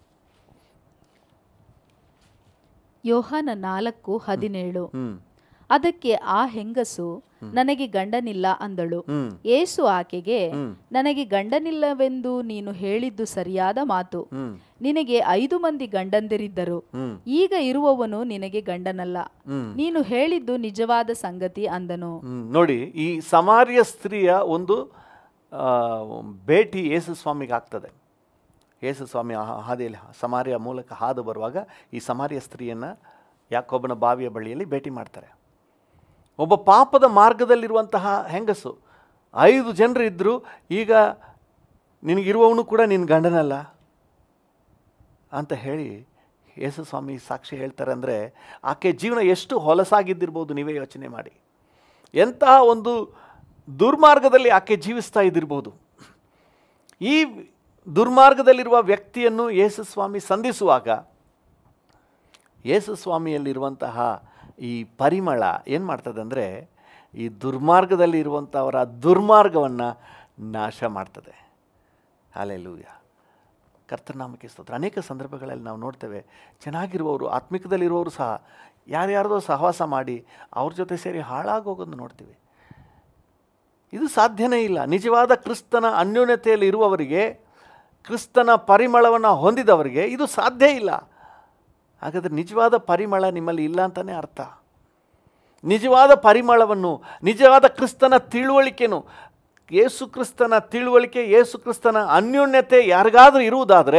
ಯೋಹಾನ ನಾಲ್ಕು ಹದಿನೇಳು ಹ್ಮ್ ಅದಕ್ಕೆ ಆ ಹೆಂಗಸು ನನಗೆ ಗಂಡನಿಲ್ಲ ಅಂದಳು ಹ್ಮ್ ಏಸು ಆಕೆಗೆ ನನಗೆ ಗಂಡನಿಲ್ಲವೆಂದು ನೀನು ಹೇಳಿದ್ದು ಸರಿಯಾದ ಮಾತು ಹ್ಮ್ ನಿನಗೆ ಐದು ಮಂದಿ ಗಂಡಂದಿರಿದ್ದರು ಹ್ಮ್ ಈಗ ಇರುವವನು ನಿನಗೆ ಗಂಡನಲ್ಲ ಹ್ಮ್ ನೀನು ಹೇಳಿದ್ದು ನಿಜವಾದ ಸಂಗತಿ ಅಂದನು ಹ್ಮ್. ನೋಡಿ ಈ ಸಮಾರ್ಯ ಸ್ತ್ರೀಯ ಒಂದು ಆ, ಭೇಟಿ ಯೇಸು ಸ್ವಾಮಿಗೆ ಆಗ್ತದೆ ಯೇಸು ಸ್ವಾಮಿ ಆ ಹಾದಿಯಲ್ಲಿ ಸಮಾರ್ಯ ಮೂಲಕ ಹಾದು ಬರುವಾಗ ಈ ಸಮಾರ್ಯ ಸ್ತ್ರೀಯನ್ನು ಯಾಕೊಬ್ಬನ ಬಾವಿಯ ಬಳಿಯಲ್ಲಿ ಭೇಟಿ ಮಾಡ್ತಾರೆ ಒಬ್ಬ ಪಾಪದ ಮಾರ್ಗದಲ್ಲಿರುವಂತಹ ಹೆಂಗಸು ಐದು ಜನರು ಇದ್ದರು ಈಗ ನಿನಗಿರುವವನು ಕೂಡ ನಿನ್ನ ಗಂಡನಲ್ಲ ಅಂತ ಹೇಳಿ ಯೇಸು ಸ್ವಾಮಿ ಸಾಕ್ಷಿ ಹೇಳ್ತಾರೆ ಅಂದರೆ ಆಕೆ ಜೀವನ ಎಷ್ಟು ಹೊಲಸಾಗಿದ್ದಿರ್ಬೋದು ನೀವೇ ಯೋಚನೆ ಮಾಡಿ ಎಂತಹ ಒಂದು ದುರ್ಮಾರ್ಗದಲ್ಲಿ ಆಕೆ ಜೀವಿಸ್ತಾ ಇದ್ದಿರ್ಬೋದು ಈ ದುರ್ಮಾರ್ಗದಲ್ಲಿರುವ ವ್ಯಕ್ತಿಯನ್ನು ಯೇಸು ಸ್ವಾಮಿ ಸಂಧಿಸುವಾಗ ಯೇಸು ಸ್ವಾಮಿಯಲ್ಲಿರುವಂತಹ ಈ ಪರಿಮಳ ಏನು ಮಾಡ್ತದೆ ಅಂದರೆ ಈ ದುರ್ಮಾರ್ಗದಲ್ಲಿ ಇರುವಂಥವರ ದುರ್ಮಾರ್ಗವನ್ನು ನಾಶ ಮಾಡ್ತದೆ ಅಲ್ಲೆಲ್ಲೂಯ ಕರ್ತನಾಮಕ್ಕೆ ಸ್ತೋತ್ರ ಅನೇಕ ಸಂದರ್ಭಗಳಲ್ಲಿ ನಾವು ನೋಡ್ತೇವೆ ಚೆನ್ನಾಗಿರುವವರು ಆತ್ಮಿಕದಲ್ಲಿರುವವರು ಸಹ ಯಾರ್ಯಾರ್ದೋ ಸಹವಾಸ ಮಾಡಿ ಅವ್ರ ಜೊತೆ ಸೇರಿ ಹಾಳಾಗೋಗೋದನ್ನು ನೋಡ್ತೀವಿ ಇದು ಸಾಧ್ಯನೇ ಇಲ್ಲ ನಿಜವಾದ ಕ್ರಿಸ್ತನ ಅನ್ಯೋನ್ಯತೆಯಲ್ಲಿ ಇರುವವರಿಗೆ ಕ್ರಿಸ್ತನ ಪರಿಮಳವನ್ನು ಹೊಂದಿದವರಿಗೆ ಇದು ಸಾಧ್ಯ ಇಲ್ಲ ಹಾಗಾದರೆ ನಿಜವಾದ ಪರಿಮಳ ನಿಮ್ಮಲ್ಲಿ ಇಲ್ಲ ಅಂತಲೇ ಅರ್ಥ ನಿಜವಾದ ಪರಿಮಳವನ್ನು ನಿಜವಾದ ಕ್ರಿಸ್ತನ ತಿಳುವಳಿಕೆನು ಯೇಸು ಕ್ರಿಸ್ತನ ತಿಳುವಳಿಕೆ ಯೇಸು ಕ್ರಿಸ್ತನ ಅನ್ಯೋನ್ಯತೆ ಯಾರಿಗಾದರೂ ಇರುವುದಾದರೆ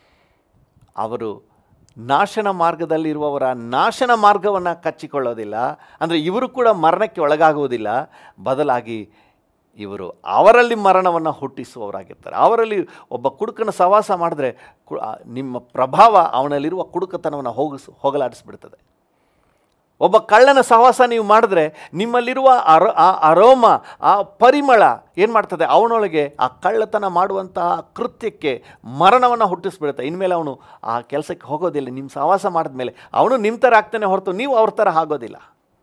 ಅವರು ನಾಶನ ಮಾರ್ಗದಲ್ಲಿರುವವರ ನಾಶನ ಮಾರ್ಗವನ್ನು ಕಚ್ಚಿಕೊಳ್ಳೋದಿಲ್ಲ ಅಂದರೆ ಇವರು ಕೂಡ ಮರಣಕ್ಕೆ ಒಳಗಾಗುವುದಿಲ್ಲ ಬದಲಾಗಿ ಇವರು ಅವರಲ್ಲಿ ಮರಣವನ್ನು ಹುಟ್ಟಿಸುವವರಾಗಿರ್ತಾರೆ ಅವರಲ್ಲಿ ಒಬ್ಬ ಕುಡುಕನ ಸವಾಸ ಮಾಡಿದ್ರೆ ಕು- ಆ ನಿಮ್ಮ ಪ್ರಭಾವ ಅವನಲ್ಲಿರುವ ಕುಡುಕತನವನ್ನು ಹೋಗಿಸ್ ಹೋಗಲಾಡಿಸ್ಬಿಡ್ತದೆ ಒಬ್ಬ ಕಳ್ಳನ ಸಹವಾಸ ನೀವು ಮಾಡಿದ್ರೆ ನಿಮ್ಮಲ್ಲಿರುವ ಅರ ಆ ಅರೋಮ ಆ ಪರಿಮಳ ಏನು ಮಾಡ್ತದೆ ಅವನೊಳಗೆ ಆ ಕಳ್ಳತನ ಮಾಡುವಂತಹ ಕೃತ್ಯಕ್ಕೆ ಮರಣವನ್ನು ಹುಟ್ಟಿಸ್ಬಿಡುತ್ತೆ ಇನ್ಮೇಲೆ ಅವನು ಆ ಕೆಲಸಕ್ಕೆ ಹೋಗೋದಿಲ್ಲ ನಿಮ್ಮ ಸಹವಾಸ ಮಾಡಿದ್ಮೇಲೆ ಅವನು ನಿಮ್ಮ ಥರ ಆಗ್ತಾನೆ ಹೊರತು ನೀವು ಅವ್ರ ಥರ ಆಗೋದಿಲ್ಲ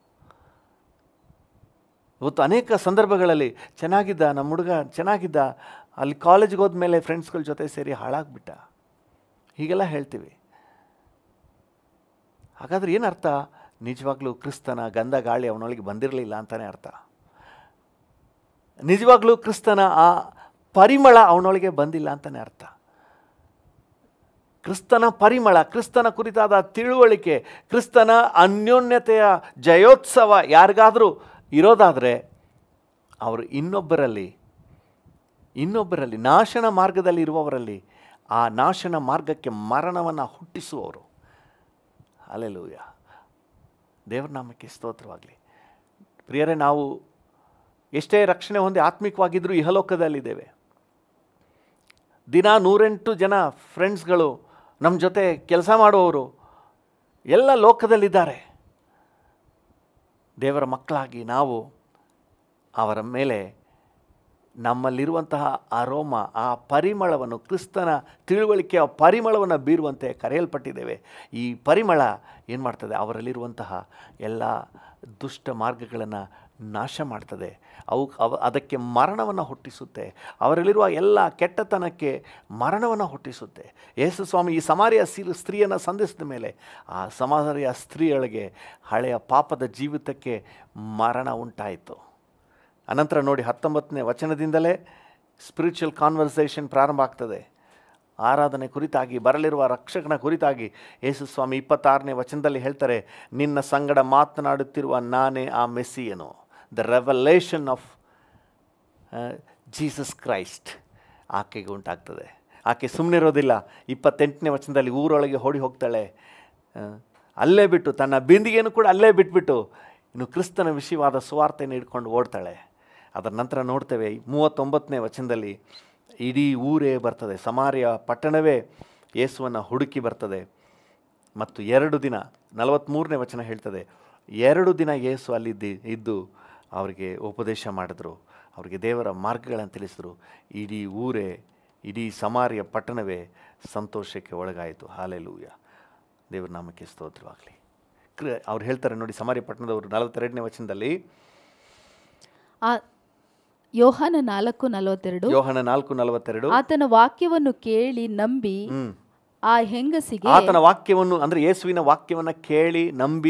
ಇವತ್ತು ಅನೇಕ ಸಂದರ್ಭಗಳಲ್ಲಿ ಚೆನ್ನಾಗಿದ್ದ ನಮ್ಮ ಹುಡುಗ ಚೆನ್ನಾಗಿದ್ದ ಅಲ್ಲಿ ಕಾಲೇಜ್ಗೆ ಹೋದ್ಮೇಲೆ ಫ್ರೆಂಡ್ಸ್ಗಳ ಜೊತೆ ಸೇರಿ ಹಾಳಾಗ್ಬಿಟ್ಟ ಹೀಗೆಲ್ಲ ಹೇಳ್ತೀವಿ ಹಾಗಾದ್ರೆ ಏನರ್ಥ ನಿಜವಾಗ್ಲೂ ಕ್ರಿಸ್ತನ ಗಂಧ ಗಾಳಿ ಅವನೊಳಗೆ ಬಂದಿರಲಿಲ್ಲ ಅಂತಲೇ ಅರ್ಥ ನಿಜವಾಗ್ಲೂ ಕ್ರಿಸ್ತನ ಆ ಪರಿಮಳ ಅವನೊಳಗೆ ಬಂದಿಲ್ಲ ಅಂತಲೇ ಅರ್ಥ ಕ್ರಿಸ್ತನ ಪರಿಮಳ ಕ್ರಿಸ್ತನ ಕುರಿತಾದ ತಿಳುವಳಿಕೆ ಕ್ರಿಸ್ತನ ಅನ್ಯೋನ್ಯತೆಯ ಜಯೋತ್ಸವ ಯಾರಿಗಾದರೂ ಇರೋದಾದರೆ ಅವರು ಇನ್ನೊಬ್ಬರಲ್ಲಿ ಇನ್ನೊಬ್ಬರಲ್ಲಿ ನಾಶನ ಮಾರ್ಗದಲ್ಲಿ ಇರುವವರಲ್ಲಿ ಆ ನಾಶನ ಮಾರ್ಗಕ್ಕೆ ಮರಣವನ್ನು ಹುಟ್ಟಿಸುವವರು ಅಲೆಲೂಯ ದೇವರ ನಾಮಕ್ಕೆ ಸ್ತೋತ್ರವಾಗಲಿ ಪ್ರಿಯರೇ ನಾವು ಎಷ್ಟೇ ರಕ್ಷಣೆ ಹೊಂದಿ ಆತ್ಮಿಕವಾಗಿದ್ದರೂ ಇಹಲೋಕದಲ್ಲಿದ್ದೇವೆ ದಿನ ನೂರೆಂಟು ಜನ ಫ್ರೆಂಡ್ಸ್ಗಳು ನಮ್ಮ ಜೊತೆ ಕೆಲಸ ಮಾಡುವವರು ಎಲ್ಲ ಲೋಕದಲ್ಲಿದ್ದಾರೆ ದೇವರ ಮಕ್ಕಳಾಗಿ ನಾವು ಅವರ ಮೇಲೆ ನಮ್ಮಲ್ಲಿರುವಂತಹ ಅರೋಮ ಆ ಪರಿಮಳವನ್ನು ಕ್ರಿಸ್ತನ ತಿಳುವಳಿಕೆಯ ಪರಿಮಳವನ್ನು ಬೀರುವಂತೆ ಕರೆಯಲ್ಪಟ್ಟಿದ್ದೇವೆ ಈ ಪರಿಮಳ ಏನು ಮಾಡ್ತದೆ ಅವರಲ್ಲಿರುವಂತಹ ಎಲ್ಲ ದುಷ್ಟ ಮಾರ್ಗಗಳನ್ನು ನಾಶ ಮಾಡ್ತದೆ ಅವು ಅವ ಅದಕ್ಕೆ ಮರಣವನ್ನು ಹುಟ್ಟಿಸುತ್ತೆ ಅವರಲ್ಲಿರುವ ಎಲ್ಲ ಕೆಟ್ಟತನಕ್ಕೆ ಮರಣವನ್ನು ಹುಟ್ಟಿಸುತ್ತೆ ಯೇಸು ಸ್ವಾಮಿ ಈ ಸಮಾರಿಯ ಸಿ- ಸ್ತ್ರೀಯನ್ನು ಸಂಧಿಸಿದ ಮೇಲೆ ಆ ಸಮಾರಿಯ ಸ್ತ್ರೀಯೊಳಗೆ ಹಳೆಯ ಪಾಪದ ಜೀವಿತಕ್ಕೆ ಮರಣ ಉಂಟಾಯಿತು ಅನಂತರ ನೋಡಿ ಹತ್ತೊಂಬತ್ತನೇ ವಚನದಿಂದಲೇ ಸ್ಪಿರಿಚುವಲ್ ಕಾನ್ವರ್ಸೇಷನ್ ಪ್ರಾರಂಭ ಆಗ್ತದೆ ಆರಾಧನೆ ಕುರಿತಾಗಿ ಬರಲಿರುವ ರಕ್ಷಕನ ಕುರಿತಾಗಿ ಯೇಸು ಸ್ವಾಮಿ ಇಪ್ಪತ್ತಾರನೇ ವಚನದಲ್ಲಿ ಹೇಳ್ತಾರೆ ನಿನ್ನ ಸಂಗಡ ಮಾತನಾಡುತ್ತಿರುವ ನಾನೇ ಆ ಮೆಸ್ಸಿಯನು the revelation of Jesus Christ ಆಕೆಗೆ ಉಂಟಾಗ್ತದೆ ಆಕೆ ಸುಮ್ಮನಿರೋದಿಲ್ಲ ಇಪ್ಪತ್ತೆಂಟನೇ ವಚನದಲ್ಲಿ ಊರೊಳಗೆ ಓಡಿ ಹೋಗ್ತಾಳೆ ಆ, ಅಲ್ಲೇ ಬಿಟ್ಟು ತನ್ನ ಬಿಂದಿಗೆಯನ್ನು ಕೂಡ ಅಲ್ಲೇ ಬಿಟ್ಬಿಟ್ಟು ಇನ್ನು ಕ್ರಿಸ್ತನ ವಿಷಯವಾದ ಸುವಾರ್ತೆಯನ್ನು ಹಿಡ್ಕೊಂಡು ಓಡ್ತಾಳೆ ಅದರ ನಂತರ ನೋಡ್ತೇವೆ ಮೂವತ್ತೊಂಬತ್ತನೇ ವಚನದಲ್ಲಿ ಇಡೀ ಊರೇ ಬರ್ತದೆ ಸಮಾರ್ಯ ಪಟ್ಟಣವೇ ಯೇಸುವನ್ನು ಹುಡುಕಿ ಬರ್ತದೆ ಮತ್ತು ಎರಡು ದಿನ ನಲವತ್ತ್ಮೂರನೇ ವಚನ ಹೇಳ್ತದೆ ಎರಡು ದಿನ ಯೇಸು ಅಲ್ಲಿದ್ದು ಇದ್ದು ಅವರಿಗೆ ಉಪದೇಶ ಮಾಡಿದ್ರು ಅವರಿಗೆ ದೇವರ ಮಾರ್ಗಗಳನ್ನು ತಿಳಿಸಿದ್ರು ಇಡೀ ಊರೇ ಇಡೀ ಸಮಾರ್ಯ ಪಟ್ಟಣವೇ ಸಂತೋಷಕ್ಕೆ ಒಳಗಾಯಿತು ಹಾಲೆಲೂಯ ದೇವರ ನಾಮಕ್ಕೆ ಸ್ತೋತ್ರವಾಗಲಿ ಕ್ರ ಅವ್ರು ಹೇಳ್ತಾರೆ ನೋಡಿ ಸಮಾರ್ಯ ಪಟ್ಟಣದವರು ನಲವತ್ತೆರಡನೇ ವಚನದಲ್ಲಿ ಆ ಯೋಹಾನ ನಾಲ್ಕು ನಲವತ್ತೆರಡು ಯೋಹನ ನಾಲ್ಕು ನಲವತ್ತೆರಡು ಆತನ ವಾಕ್ಯವನ್ನು ಕೇಳಿ ನಂಬಿ ಹ್ಮ್ ಆ ಹೆಂಗಸಿಗೆ ಆತನ ವಾಕ್ಯವನ್ನು ಅಂದರೆ ಯೇಸುವಿನ ವಾಕ್ಯವನ್ನು ಕೇಳಿ ನಂಬಿ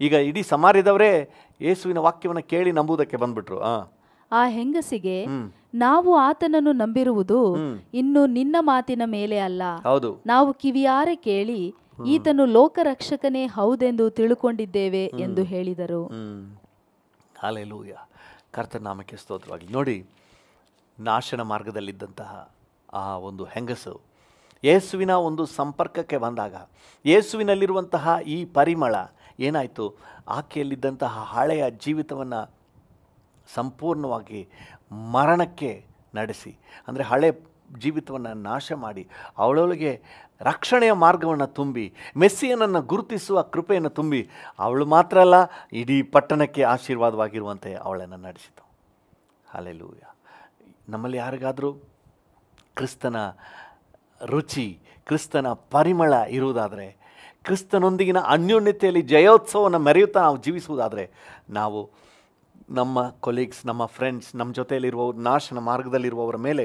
ಈಗ ಇಡೀ ಸಮಾರ್ಯದವರೇ ಯೇಸುವಿನ ವಾಕ್ಯವನ್ನು ಕೇಳಿ ನಂಬುವುದಕ್ಕೆ ಬಂದ್ಬಿಟ್ರು ಹಾಂ ಆ ಹೆಂಗಸಿಗೆ ಹ್ಮ್. ನಾವು ಆತನನ್ನು ನಂಬಿರುವುದು ಹ್ಮ್. ಇನ್ನು ನಿನ್ನ ಮಾತಿನ ಮೇಲೆ ಅಲ್ಲ ಹೌದು ನಾವು ಕಿವಿಯಾರೆ ಕೇಳಿ ಈತನು ಲೋಕರಕ್ಷಕನೇ ಹೌದೆಂದು ತಿಳುಕೊಂಡಿದ್ದೇವೆ ಎಂದು ಹೇಳಿದರು ಹ್ಮ್ ಹಾಲೆಲೂಯ ಕರ್ತನ ನಾಮಕ್ಕೆ ಸ್ತೋತ್ರವಾಗಲಿ ನೋಡಿ ನಾಶನ ಮಾರ್ಗದಲ್ಲಿದ್ದಂತಹ ಆ ಒಂದು ಹೆಂಗಸು ಯೇಸುವಿನ ಒಂದು ಸಂಪರ್ಕಕ್ಕೆ ಬಂದಾಗ ಯೇಸುವಿನಲ್ಲಿರುವಂತಹ ಈ ಪರಿಮಳ ಏನಾಯಿತು ಆಕೆಯಲ್ಲಿದ್ದಂತಹ ಹಳೆಯ ಜೀವಿತವನ್ನು ಸಂಪೂರ್ಣವಾಗಿ ಮರಣಕ್ಕೆ ನಡೆಸಿ ಅಂದರೆ ಹಳೆ ಜೀವಿತವನ್ನು ನಾಶ ಮಾಡಿ ಅವಳೊಳಗೆ ರಕ್ಷಣೆಯ ಮಾರ್ಗವನ್ನು ತುಂಬಿ ಮೆಸ್ಸಿಯನನ್ನು ಗುರುತಿಸುವ ಕೃಪೆಯನ್ನು ತುಂಬಿ ಅವಳು ಮಾತ್ರ ಅಲ್ಲ ಇಡೀ ಪಟ್ಟಣಕ್ಕೆ ಆಶೀರ್ವಾದವಾಗಿರುವಂತೆ ಅವಳನ್ನು ನಡೆಸಿತು ಹಾಲೆಲೂಯ ನಮ್ಮಲ್ಲಿ ಯಾರಿಗಾದರೂ ಕ್ರಿಸ್ತನ ರುಚಿ ಕ್ರಿಸ್ತನ ಪರಿಮಳ ಇರುವುದಾದರೆ ಕ್ರಿಸ್ತನೊಂದಿಗಿನ ಅನ್ಯೋನ್ಯತೆಯಲ್ಲಿ ಜಯೋತ್ಸವವನ್ನು ಮೆರೆಯುತ್ತಾ ನಾವು ಜೀವಿಸುವುದಾದರೆ ನಾವು ನಮ್ಮ ಕೊಲೀಗ್ಸ್ ನಮ್ಮ ಫ್ರೆಂಡ್ಸ್ ನಮ್ಮ ಜೊತೆಯಲ್ಲಿರುವವರು ನಾಶನ ಮಾರ್ಗದಲ್ಲಿರುವವರ ಮೇಲೆ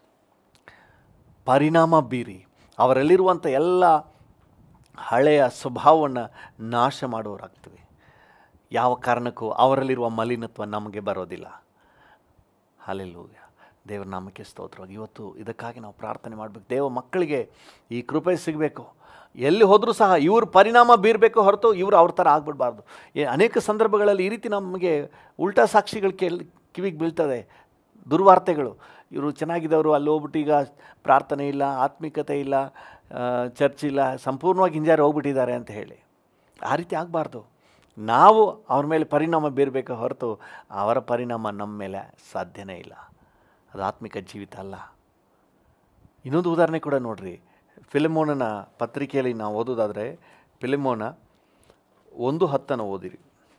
ಪರಿಣಾಮ ಬೀರಿ ಅವರಲ್ಲಿರುವಂಥ ಎಲ್ಲ ಹಳೆಯ ಸ್ವಭಾವವನ್ನು ನಾಶ ಮಾಡೋರಾಗ್ತೀವಿ ಯಾವ ಕಾರಣಕ್ಕೂ ಅವರಲ್ಲಿರುವ ಮಲಿನತ್ವ ನಮಗೆ ಬರೋದಿಲ್ಲ ಹಾಲೆಲ್ಲೂಯ ದೇವರ ನಾಮಕ್ಕೆ ಸ್ತೋತ್ರವಾಗಿ ಇವತ್ತು ಇದಕ್ಕಾಗಿ ನಾವು ಪ್ರಾರ್ಥನೆ ಮಾಡಬೇಕು ದೇವ ಮಕ್ಕಳಿಗೆ ಈ ಕೃಪೆ ಸಿಗಬೇಕು ಎಲ್ಲಿ ಹೋದರೂ ಸಹ ಇವ್ರ ಪರಿಣಾಮ ಬೀರಬೇಕು ಹೊರತು ಇವರು ಅವ್ರ ಥರ ಆಗ್ಬಿಡಬಾರ್ದು ಅನೇಕ ಸಂದರ್ಭಗಳಲ್ಲಿ ಈ ರೀತಿ ನಮಗೆ ಉಲ್ಟಾ ಸಾಕ್ಷಿಗಳು ಕೇಳಿ ಕಿವಿಗೆ ಬೀಳ್ತದೆ ದುರ್ವಾರ್ತೆಗಳು ಇವರು ಚೆನ್ನಾಗಿದ್ದವರು ಅಲ್ಲಿ ಹೋಗ್ಬಿಟ್ಟು ಈಗ ಪ್ರಾರ್ಥನೆ ಇಲ್ಲ ಆತ್ಮಿಕತೆ ಇಲ್ಲ ಆ, ಚರ್ಚ್ ಇಲ್ಲ ಸಂಪೂರ್ಣವಾಗಿ ಹಿಂಜಾರಿ ಹೋಗ್ಬಿಟ್ಟಿದ್ದಾರೆ ಅಂತ ಹೇಳಿ ಆ ರೀತಿ ಆಗಬಾರ್ದು ನಾವು ಅವ್ರ ಮೇಲೆ ಪರಿಣಾಮ ಬೀರಬೇಕು ಹೊರತು ಅವರ ಪರಿಣಾಮ ನಮ್ಮ ಮೇಲೆ ಸಾಧ್ಯನೇ ಇಲ್ಲ ಅದು ಆತ್ಮಿಕ ಜೀವಿತ ಅಲ್ಲ ಇನ್ನೊಂದು ಉದಾಹರಣೆ ಕೂಡ ನೋಡ್ರಿ ಫಿಲಿಮೋನನ ಪತ್ರಿಕೆಯಲ್ಲಿ ನಾವು ಓದೋದಾದರೆ ಫಿಲಿಮೋನ ಒಂದು ಹತ್ತನ್ನು ಓದಿರಿ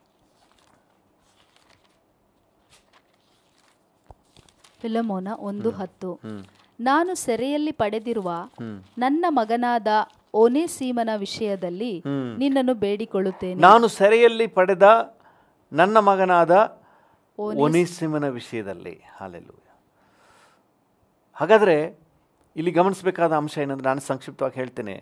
ಫಿಲಮೋನ ಒಂದು ಹತ್ತು ಹ್ಮ್. ನಾನು ಸೆರೆಯಲ್ಲಿ ಪಡೆದಿರುವ ಹ್ಮ್. ನನ್ನ ಮಗನಾದ ಓನೆಸೀಮನ ವಿಷಯದಲ್ಲಿ ಹ್ಮ್. ನಿನ್ನನ್ನು ಬೇಡಿಕೊಳ್ಳುತ್ತೇನೆ ನಾನು ಸೆರೆಯಲ್ಲಿ ಪಡೆದ ನನ್ನ ಮಗನಾದ ಒನಿಸಿಮನ ವಿಷಯದಲ್ಲಿ ಹಾಲೆಲ್ಲೂಯ ಹಾಗಾದರೆ ಇಲ್ಲಿ ಗಮನಿಸಬೇಕಾದ ಅಂಶ ಏನಂದ್ರೆ ನಾನು ಸಂಕ್ಷಿಪ್ತವಾಗಿ ಹೇಳ್ತೇನೆ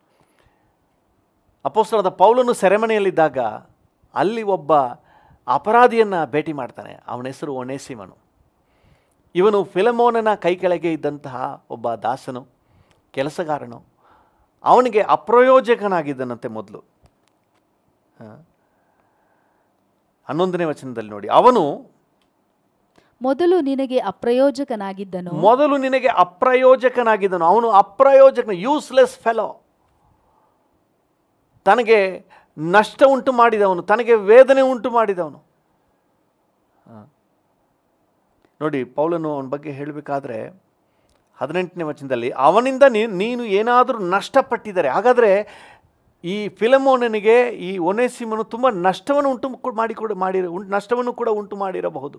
ಅಪೋಸ್ತಲದ ಪೌಲನು ಸೆರೆಮನೆಯಲ್ಲಿದ್ದಾಗ ಅಲ್ಲಿ ಒಬ್ಬ ಅಪರಾಧಿಯನ್ನು ಭೇಟಿ ಮಾಡ್ತಾನೆ ಅವನ ಹೆಸರು ಒನೇಸಿಮನು ಇವನು ಫಿಲಮೋನನ ಕೈ ಕೆಳಗೆ ಇದ್ದಂತಹ ಒಬ್ಬ ದಾಸನು ಕೆಲಸಗಾರನು ಅವನಿಗೆ ಅಪ್ರಯೋಜಕನಾಗಿದ್ದನಂತೆ ಮೊದಲು ಹನ್ನೊಂದನೇ ವಚನದಲ್ಲಿ ನೋಡಿ ಅವನು ಮೊದಲು ನಿನಗೆ ಅಪ್ರಯೋಜಕನಾಗಿದ್ದನು ಮೊದಲು ನಿನಗೆ ಅಪ್ರಯೋಜಕನಾಗಿದ್ದನು ಅವನು ಅಪ್ರಯೋಜಕ ಯೂಸ್ಲೆಸ್ ಫೆಲೋ ತನಗೆ ನಷ್ಟ ಉಂಟು ಮಾಡಿದವನು ತನಗೆ ವೇದನೆ ಉಂಟು ಮಾಡಿದವನು ಹ. ನೋಡಿ ಪೌಲನು ಅವನ ಬಗ್ಗೆ ಹೇಳಬೇಕಾದ್ರೆ ಹದಿನೆಂಟನೇ ವಚನದಲ್ಲಿ ಅವನಿಂದ ನೀ- ನೀನು ಏನಾದರೂ ನಷ್ಟಪಟ್ಟಿದ್ದಾರೆ ಹಾಗಾದರೆ ಈ ಫಿಲಮೋನನಿಗೆ ಈ ಒನೆಸಿಮನು ತುಂಬ ನಷ್ಟವನ್ನು ಉಂಟು ಕೂ- ಮಾಡಿಕೊಡ ಮಾಡಿ ಉಂಟು ನಷ್ಟವನ್ನು ಕೂಡ ಉಂಟು ಮಾಡಿರಬಹುದು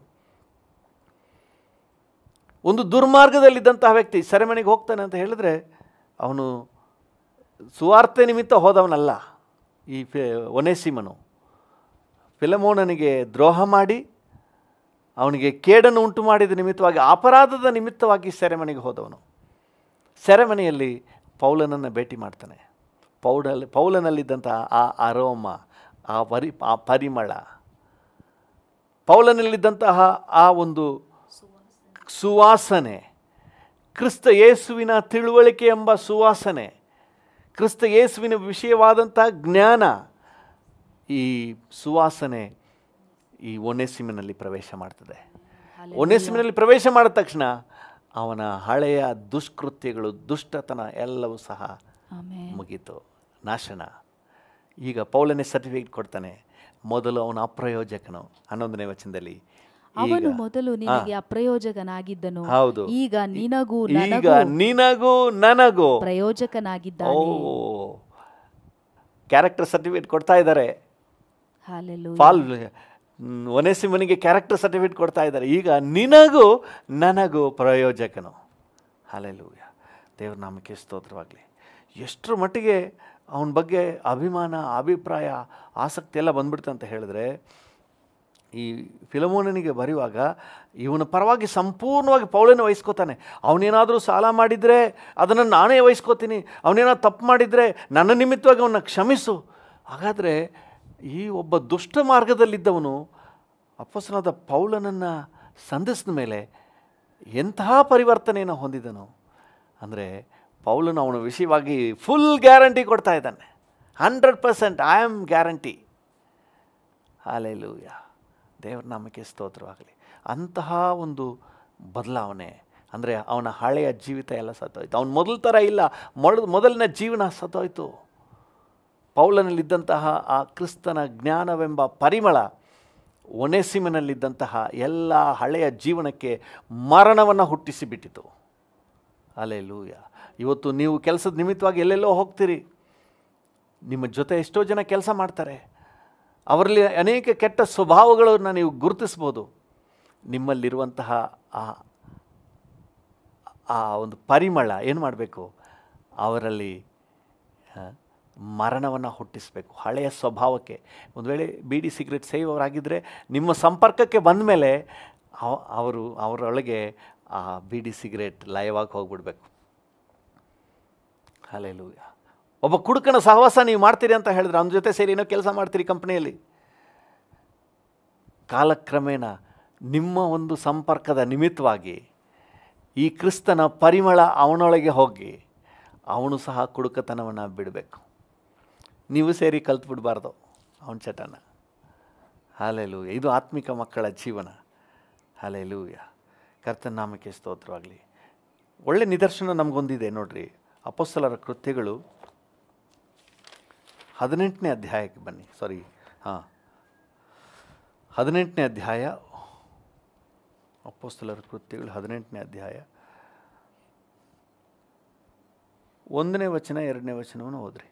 ಒಂದು ದುರ್ಮಾರ್ಗದಲ್ಲಿದ್ದಂತಹ ವ್ಯಕ್ತಿ ಸೆರೆಮನೆಗೆ ಹೋಗ್ತಾನೆ ಅಂತ ಹೇಳಿದ್ರೆ ಅವನು ಸುವಾರ್ತೆ ನಿಮಿತ್ತ ಹೋದವನಲ್ಲ ಈ ಫಿ ಒನೆಸಿಮನು ಫಿಲಮೋನನಿಗೆ ದ್ರೋಹ ಮಾಡಿ ಅವನಿಗೆ ಕೇಡನ್ನು ಉಂಟು ಮಾಡಿದ ನಿಮಿತ್ತವಾಗಿ ಅಪರಾಧದ ನಿಮಿತ್ತವಾಗಿ ಸೆರೆಮನೆಗೆ ಹೋದವನು ಸೆರೆಮನೆಯಲ್ಲಿ ಪೌಲನನ್ನು ಭೇಟಿ ಮಾಡ್ತಾನೆ ಪೌಡಲ್ ಪೌಲನಲ್ಲಿದ್ದಂತಹ ಆ ಅರೋಮ ಆ ಪರಿ ಆ ಪರಿಮಳ ಪೌಲನಲ್ಲಿದ್ದಂತಹ ಆ ಒಂದು ಸುವಾಸನೆ ಕ್ರಿಸ್ತ ಯೇಸುವಿನ ತಿಳುವಳಿಕೆ ಎಂಬ ಸುವಾಸನೆ ಕ್ರಿಸ್ತ ಯೇಸುವಿನ ವಿಷಯವಾದಂಥ ಜ್ಞಾನ ಈ ಸುವಾಸನೆ ಈ ಒನೆಸಿಮಿನಲ್ಲಿ ಪ್ರವೇಶ ಮಾಡ್ತದೆ ಒನೆಸಿಮಿನಲ್ಲಿ ಪ್ರವೇಶ ಮಾಡಿದ ತಕ್ಷಣ ಅವನ ಹಳೆಯ ದುಷ್ಕೃತ್ಯಗಳು ದುಷ್ಟತನ ಎಲ್ಲವೂ ಸಹ ಆಮೇಲೆ ಮುಗೀತು ನಾಶನ ಈಗ ಪೌಲನೇ ಸರ್ಟಿಫಿಕೇಟ್ ಕೊಡ್ತಾನೆ ಮೊದಲು ಅವನ ಅಪ್ರಯೋಜಕನು ಹನ್ನೊಂದನೇ ವಚನದಲ್ಲಿ ಅವನು ಈಗ ಮೊದಲು ನಿನಗೆ ಅಪ್ರಯೋಜಕನಾಗಿದ್ದನು ಹೌದು ಈಗ ನಿನಗೂ ಈಗ ನನಗೂ ನಿನಗೂ ನನಗೂ ಓ ಪ್ರಯೋಜಕನಾಗಿದ್ದಾನೆ ಕ್ಯಾರೆಕ್ಟರ್ ಸರ್ಟಿಫಿಕೇಟ್ ಕೊಡ್ತಾ ಇದ್ದಾರೆ ಹಾಲೆಲು ಫಾಲ್ ಒನೆಸಿಮನಿಗೆ ಕ್ಯಾರೆಕ್ಟರ್ ಸರ್ಟಿಫಿಕೇಟ್ ಕೊಡ್ತಾ ಇದ್ದಾರೆ ಈಗ ನಿನಗೂ ನನಗೂ ಪ್ರಯೋಜಕನು ಹಾಲೆಲೂಯ ದೇವ್ರ ನಾಮಕ್ಕೆ ಸ್ತೋತ್ರವಾಗಲಿ ಎಷ್ಟರ ಮಟ್ಟಿಗೆ ಅವನ ಬಗ್ಗೆ ಅಭಿಮಾನ ಅಭಿಪ್ರಾಯ ಆಸಕ್ತಿ ಎಲ್ಲ ಬಂದ್ಬಿಡ್ತು ಅಂತ ಹೇಳಿದ್ರೆ ಈ ಫಿಲಮೋನನಿಗೆ ಬರೆಯುವಾಗ ಇವನ ಪರವಾಗಿ ಸಂಪೂರ್ಣವಾಗಿ ಪೌಳನ ವಹಿಸ್ಕೋತಾನೆ ಅವನೇನಾದರೂ ಸಾಲ ಮಾಡಿದರೆ ಅದನ್ನು ನಾನೇ ವಹಿಸ್ಕೋತೀನಿ ಅವನೇನಾದ್ರು ತಪ್ಪು ಮಾಡಿದರೆ ನನ್ನ ನಿಮಿತ್ತವಾಗಿ ಅವನ್ನ ಕ್ಷಮಿಸು ಹಾಗಾದರೆ ಈ ಒಬ್ಬ ದುಷ್ಟ ಮಾರ್ಗದಲ್ಲಿದ್ದವನು ಅಪ್ಪಸನಾದ ಪೌಲನನ್ನು ಸಂಧಿಸಿದ ಮೇಲೆ ಎಂತಹ ಪರಿವರ್ತನೆಯನ್ನು ಹೊಂದಿದನು ಅಂದರೆ ಪೌಲನು ಅವನ ವಿಷಯವಾಗಿ ಫುಲ್ ಗ್ಯಾರಂಟಿ ಕೊಡ್ತಾ ಇದ್ದಾನೆ hundred percent I am guarantee hallelujah ದೇವರ ನಾಮಕ್ಕೆ ಸ್ತೋತ್ರವಾಗಲಿ ಅಂತಹ ಒಂದು ಬದಲಾವಣೆ ಅಂದರೆ ಅವನ ಹಳೆಯ ಜೀವಿತ ಎಲ್ಲ ಸತ್ತೋಯ್ತು ಅವನು ಮೊದಲ ಥರ ಇಲ್ಲ ಮೊಳ ಮೊದಲಿನ ಜೀವನ ಸತ್ತೋಯ್ತು ಪೌಲನಲ್ಲಿದ್ದಂತಹ ಆ ಕ್ರಿಸ್ತನ ಜ್ಞಾನವೆಂಬ ಪರಿಮಳ ಒನೆಸಿಮನಲ್ಲಿದ್ದಂತಹ ಎಲ್ಲ ಹಳೆಯ ಜೀವನಕ್ಕೆ ಮರಣವನ್ನು ಹುಟ್ಟಿಸಿಬಿಟ್ಟಿತು ಅಲೆಲೂಯ ಇವತ್ತು ನೀವು ಕೆಲಸದ ನಿಮಿತ್ತವಾಗಿ ಎಲ್ಲೆಲ್ಲೋ ಹೋಗ್ತೀರಿ ನಿಮ್ಮ ಜೊತೆ ಎಷ್ಟೋ ಜನ ಕೆಲಸ ಮಾಡ್ತಾರೆ ಅವರಲ್ಲಿ ಅನೇಕ ಕೆಟ್ಟ ಸ್ವಭಾವಗಳನ್ನು ನೀವು ಗುರುತಿಸ್ಬೋದು ನಿಮ್ಮಲ್ಲಿರುವಂತಹ ಆ ಆ ಒಂದು ಪರಿಮಳ ಏನು ಮಾಡಬೇಕು ಅವರಲ್ಲಿ ಮರಣವನ್ನು ಹುಟ್ಟಿಸಬೇಕು ಹಳೆಯ ಸ್ವಭಾವಕ್ಕೆ ಒಂದು ವೇಳೆ ಬೀಡಿ ಸಿಗರೆಟ್ ಸೇವರಾಗಿದ್ದರೆ ನಿಮ್ಮ ಸಂಪರ್ಕಕ್ಕೆ ಬಂದ ಮೇಲೆ ಅವ- ಅವರು ಅವರೊಳಗೆ ಆ ಬೀಡಿ ಸಿಗರೇಟ್ ಲಯವಾಗಿ ಹೋಗ್ಬಿಡ್ಬೇಕು ಹಲೆಲೂಯ ಒಬ್ಬ ಕುಡುಕನ ಸಹವಾಸ ನೀವು ಮಾಡ್ತೀರಿ ಅಂತ ಹೇಳಿದ್ರೆ ಅವನ ಜೊತೆ ಸೇರಿ ಏನೋ ಕೆಲಸ ಮಾಡ್ತೀರಿ ಕಂಪ್ನಿಯಲ್ಲಿ ಕಾಲಕ್ರಮೇಣ ನಿಮ್ಮ ಒಂದು ಸಂಪರ್ಕದ ನಿಮಿತ್ತವಾಗಿ ಈ ಕ್ರಿಸ್ತನ ಪರಿಮಳ ಅವನೊಳಗೆ ಹೋಗಿ ಅವನು ಸಹ ಕುಡುಕತನವನ್ನು ಬಿಡಬೇಕು ನೀವು ಸೇರಿ ಕಲ್ತ್ಬಿಡ್ಬಾರ್ದು ಅವನ ಚಟನ ಹಾಲೆಲೂಯ ಇದು ಆತ್ಮಿಕ ಮಕ್ಕಳ ಜೀವನ ಹಾಲೆಲೂಯ ಕರ್ತನ ನಾಮಕ್ಕೆ ಸ್ತೋತ್ರವಾಗಲಿ ಒಳ್ಳೆ ನಿದರ್ಶನ ನಮಗೊಂದಿದೆ ನೋಡ್ರಿ ಅಪೋಸ್ತಲರ ಕೃತ್ಯಗಳು ಹದಿನೆಂಟನೇ ಅಧ್ಯಾಯಕ್ಕೆ ಬನ್ನಿ ಸಾರಿ ಹಾಂ ಹದಿನೆಂಟನೇ ಅಧ್ಯಾಯ ಅಪೋಸ್ತಲರ ಕೃತ್ಯಗಳು ಹದಿನೆಂಟನೇ ಅಧ್ಯಾಯ ಒಂದನೇ ವಚನ ಎರಡನೇ ವಚನವನ್ನು ಓದ್ರಿ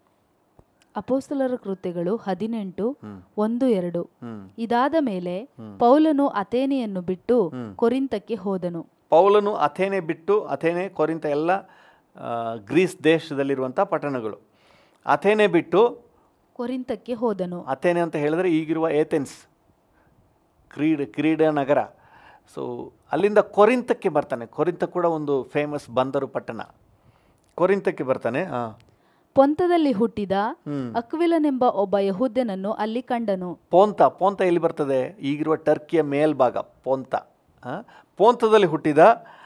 ಅಪೋಸ್ತಲರ ಕೃತ್ಯಗಳು ಹದಿನೆಂಟು ಹ್ಮ್. ಒಂದು ಎರಡು ಹ್ಞೂ ಇದಾದ ಮೇಲೆ ಪೌಲನು ಅಥೇನೆಯನ್ನು ಬಿಟ್ಟು ಕೊರಿಂತಕ್ಕೆ ಹೋದನು ಪೌಲನು ಅಥೇನೆ ಬಿಟ್ಟು ಅಥೇನೆ ಕೊರಿಂತ ಎಲ್ಲ ಆ, ಗ್ರೀಸ್ ದೇಶದಲ್ಲಿರುವಂಥ ಪಟ್ಟಣಗಳು ಅಥೇನೆ ಬಿಟ್ಟು ಕೊರಿಂತಕ್ಕೆ ಹೋದನು ಅಥೇನೆ ಅಂತ ಹೇಳಿದ್ರೆ ಈಗಿರುವ ಏಥೆನ್ಸ್ ಕ್ರೀಡೆ ಕ್ರೀಡಾ ನಗರ ಸೊ ಅಲ್ಲಿಂದ ಕೊರಿಂತಕ್ಕೆ ಬರ್ತಾನೆ ಕೊರಿಂತ ಕೂಡ ಒಂದು ಫೇಮಸ್ ಬಂದರು ಪಟ್ಟಣ ಕೊರಿಂತಕ್ಕೆ ಬರ್ತಾನೆ ಹಾಂ ಪೊಂತದಲ್ಲಿ ಹುಟ್ಟಿದ ಹ್ಮ್. ಅಕ್ವಿಲನೆಂಬ ಒಬ್ಬ ಯಹೂದ್ಯನನ್ನು ಅಲ್ಲಿ ಕಂಡನು ಪೋಂತ ಪೋಂತ ಎಲ್ಲಿ ಬರ್ತದೆ ಈಗಿರುವ ಟರ್ಕಿಯ ಮೇಲ್ಭಾಗ ಪೋಂತ ಆ? ಪೋಂತದಲ್ಲಿ ಹುಟ್ಟಿದ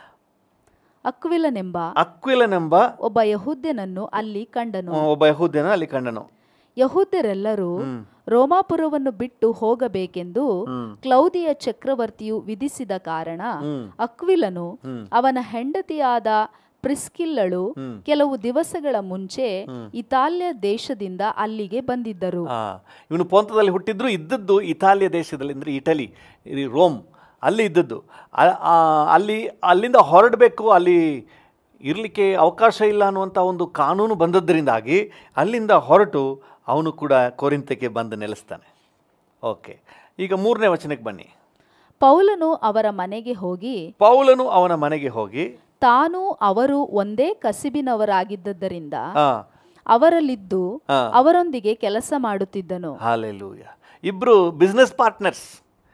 ಅಕ್ವಿಲನೆಂಬ ಅಕ್ವಿಲನೆಂಬ ಒಬ್ಬ ಯಹೂದ್ಯನನ್ನು ಅಲ್ಲಿ ಕಂಡನು ಒಬ್ಬ ಯಹೂದ್ಯನ ಅಲ್ಲಿ ಕಂಡನು ಯಹೂದ್ಯರೆಲ್ಲರೂ ರೋಮಾಪುರವನ್ನು ಬಿಟ್ಟು ಹೋಗಬೇಕೆಂದು ಕ್ಲೌದಿಯ ಚಕ್ರವರ್ತಿಯು ವಿಧಿಸಿದ ಕಾರಣ ಅಕ್ವಿಲನು ಅವನ ಹೆಂಡತಿಯಾದ ಪ್ರಿಸ್ಕಿಲ್ಲಳು ಕೆಲವು ದಿವಸಗಳ ಮುಂಚೆ ಇತಾಲ್ಯ ದೇಶದಿಂದ ಅಲ್ಲಿಗೆ ಬಂದಿದ್ದರು ಆ, ಇವನು ಪೋಂತದಲ್ಲಿ ಹುಟ್ಟಿದ್ರು ಇದ್ದದ್ದು ಇತಾಲಿಯ ದೇಶದಲ್ಲಿ ಅಂದರೆ ಇಟಲಿ ಈ ರೋಮ್ ಅಲ್ಲಿ ಇದ್ದದ್ದು ಆ- ಆ, ಅಲ್ಲಿ ಅಲ್ಲಿಂದ ಹೊರಡಬೇಕು ಅಲ್ಲಿ ಇರಲಿಕ್ಕೆ ಅವಕಾಶ ಇಲ್ಲ ಅನ್ನುವಂಥ ಒಂದು ಕಾನೂನು ಬಂದದ್ದರಿಂದಾಗಿ ಅಲ್ಲಿಂದ ಹೊರಟು ಅವನು ಕೂಡ ಕೊರಿಂತಕ್ಕೆ ಬಂದು ನೆಲೆಸ್ತಾನೆ ಓಕೆ ಈಗ ಮೂರನೇ ವಚನಕ್ಕೆ ಬನ್ನಿ ಪೌಲನು ಅವರ ಮನೆಗೆ ಹೋಗಿ ಪೌಲನು ಅವನ ಮನೆಗೆ ಹೋಗಿ ತಾನು ಅವರು ಒಂದೇ ಕಸಿಬಿನವರಾಗಿದ್ದರಿಂದ ಆ, ಅವರಲ್ಲಿದ್ದು ಆ. ಅವರೊಂದಿಗೆ ಕೆಲಸ ಮಾಡುತ್ತಿದ್ದನು ಹಾಲೆಲೂಯ ಇಬ್ಬರು ಬಿಸ್ನೆಸ್ ಪಾರ್ಟ್ನರ್ಸ್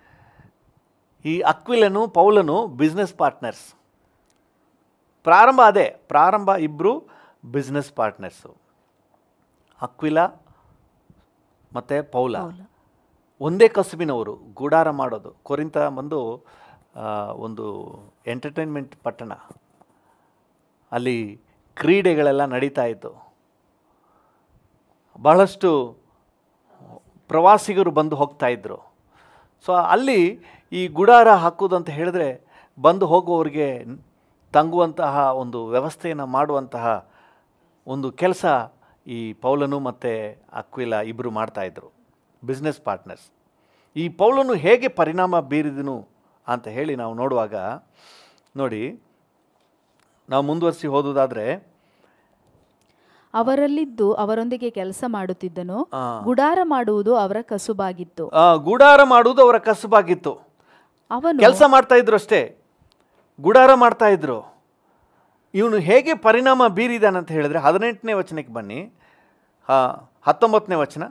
ಈ ಅಕ್ವಿಲನು ಪೌಲನು ಬಿಸ್ನೆಸ್ ಪಾರ್ಟ್ನರ್ಸ್ ಪ್ರಾರಂಭ ಅದೇ ಪ್ರಾರಂಭ ಇಬ್ಬರು ಬಿಸ್ನೆಸ್ ಪಾರ್ಟ್ನರ್ಸು ಅಕ್ವಿಲ ಮತ್ತು ಪೌಲ ಒಂದೇ ಕಸುಬಿನವರು ಗೂಡಾರ ಮಾಡೋದು ಕೊರಿಂತ ಬಂದು ಆ, ಒಂದು ಎಂಟರ್ಟೈನ್ಮೆಂಟ್ ಪಟ್ಟಣ ಅಲ್ಲಿ ಕ್ರೀಡೆಗಳೆಲ್ಲ ನಡೀತಾ ಇತ್ತು ಬಹಳಷ್ಟು ಪ್ರವಾಸಿಗರು ಬಂದು ಹೋಗ್ತಾ ಇದ್ದರು ಸೊ ಅಲ್ಲಿ ಈ ಗುಡಾರ ಹಾಕೋದು ಅಂತ ಹೇಳಿದ್ರೆ ಬಂದು ಹೋಗುವವರಿಗೆ ತಂಗುವಂತಹ ಒಂದು ವ್ಯವಸ್ಥೆಯನ್ನು ಮಾಡುವಂತಹ ಒಂದು ಕೆಲಸ ಈ ಪೌಲನು ಮತ್ತು ಅಕ್ವಿಲ ಇಬ್ಬರು ಮಾಡ್ತಾಯಿದ್ರು ಬಿಸ್ನೆಸ್ ಪಾರ್ಟ್ನರ್ಸ್ ಈ ಪೌಲನು ಹೇಗೆ ಪರಿಣಾಮ ಬೀರಿದನು ಅಂತ ಹೇಳಿ ನಾವು ನೋಡುವಾಗ ನೋಡಿ ನಾವು ಮುಂದುವರಿಸಿ ಓದೋದಾದರೆ ಅವರಲ್ಲಿದ್ದು ಅವರೊಂದಿಗೆ ಕೆಲಸ ಮಾಡುತ್ತಿದ್ದನು ಆ. ಗುಡಾರ ಮಾಡುವುದು ಅವರ ಕಸುಬಾಗಿತ್ತು ಆ, ಗುಡಾರ ಮಾಡುವುದು ಅವರ ಕಸುಬಾಗಿತ್ತು ಅವನು ಕೆಲಸ ಮಾಡ್ತಾ ಇದ್ರು ಅಷ್ಟೇ ಗುಡಾರ ಮಾಡ್ತಾ ಇದ್ರು ಇವನು ಹೇಗೆ ಪರಿಣಾಮ ಬೀರಿದಾನಂತ ಹೇಳಿದ್ರೆ ಹದಿನೆಂಟನೇ ವಚನಕ್ಕೆ ಬನ್ನಿ ಹಾ ಹತ್ತೊಂಬತ್ತನೇ ವಚನ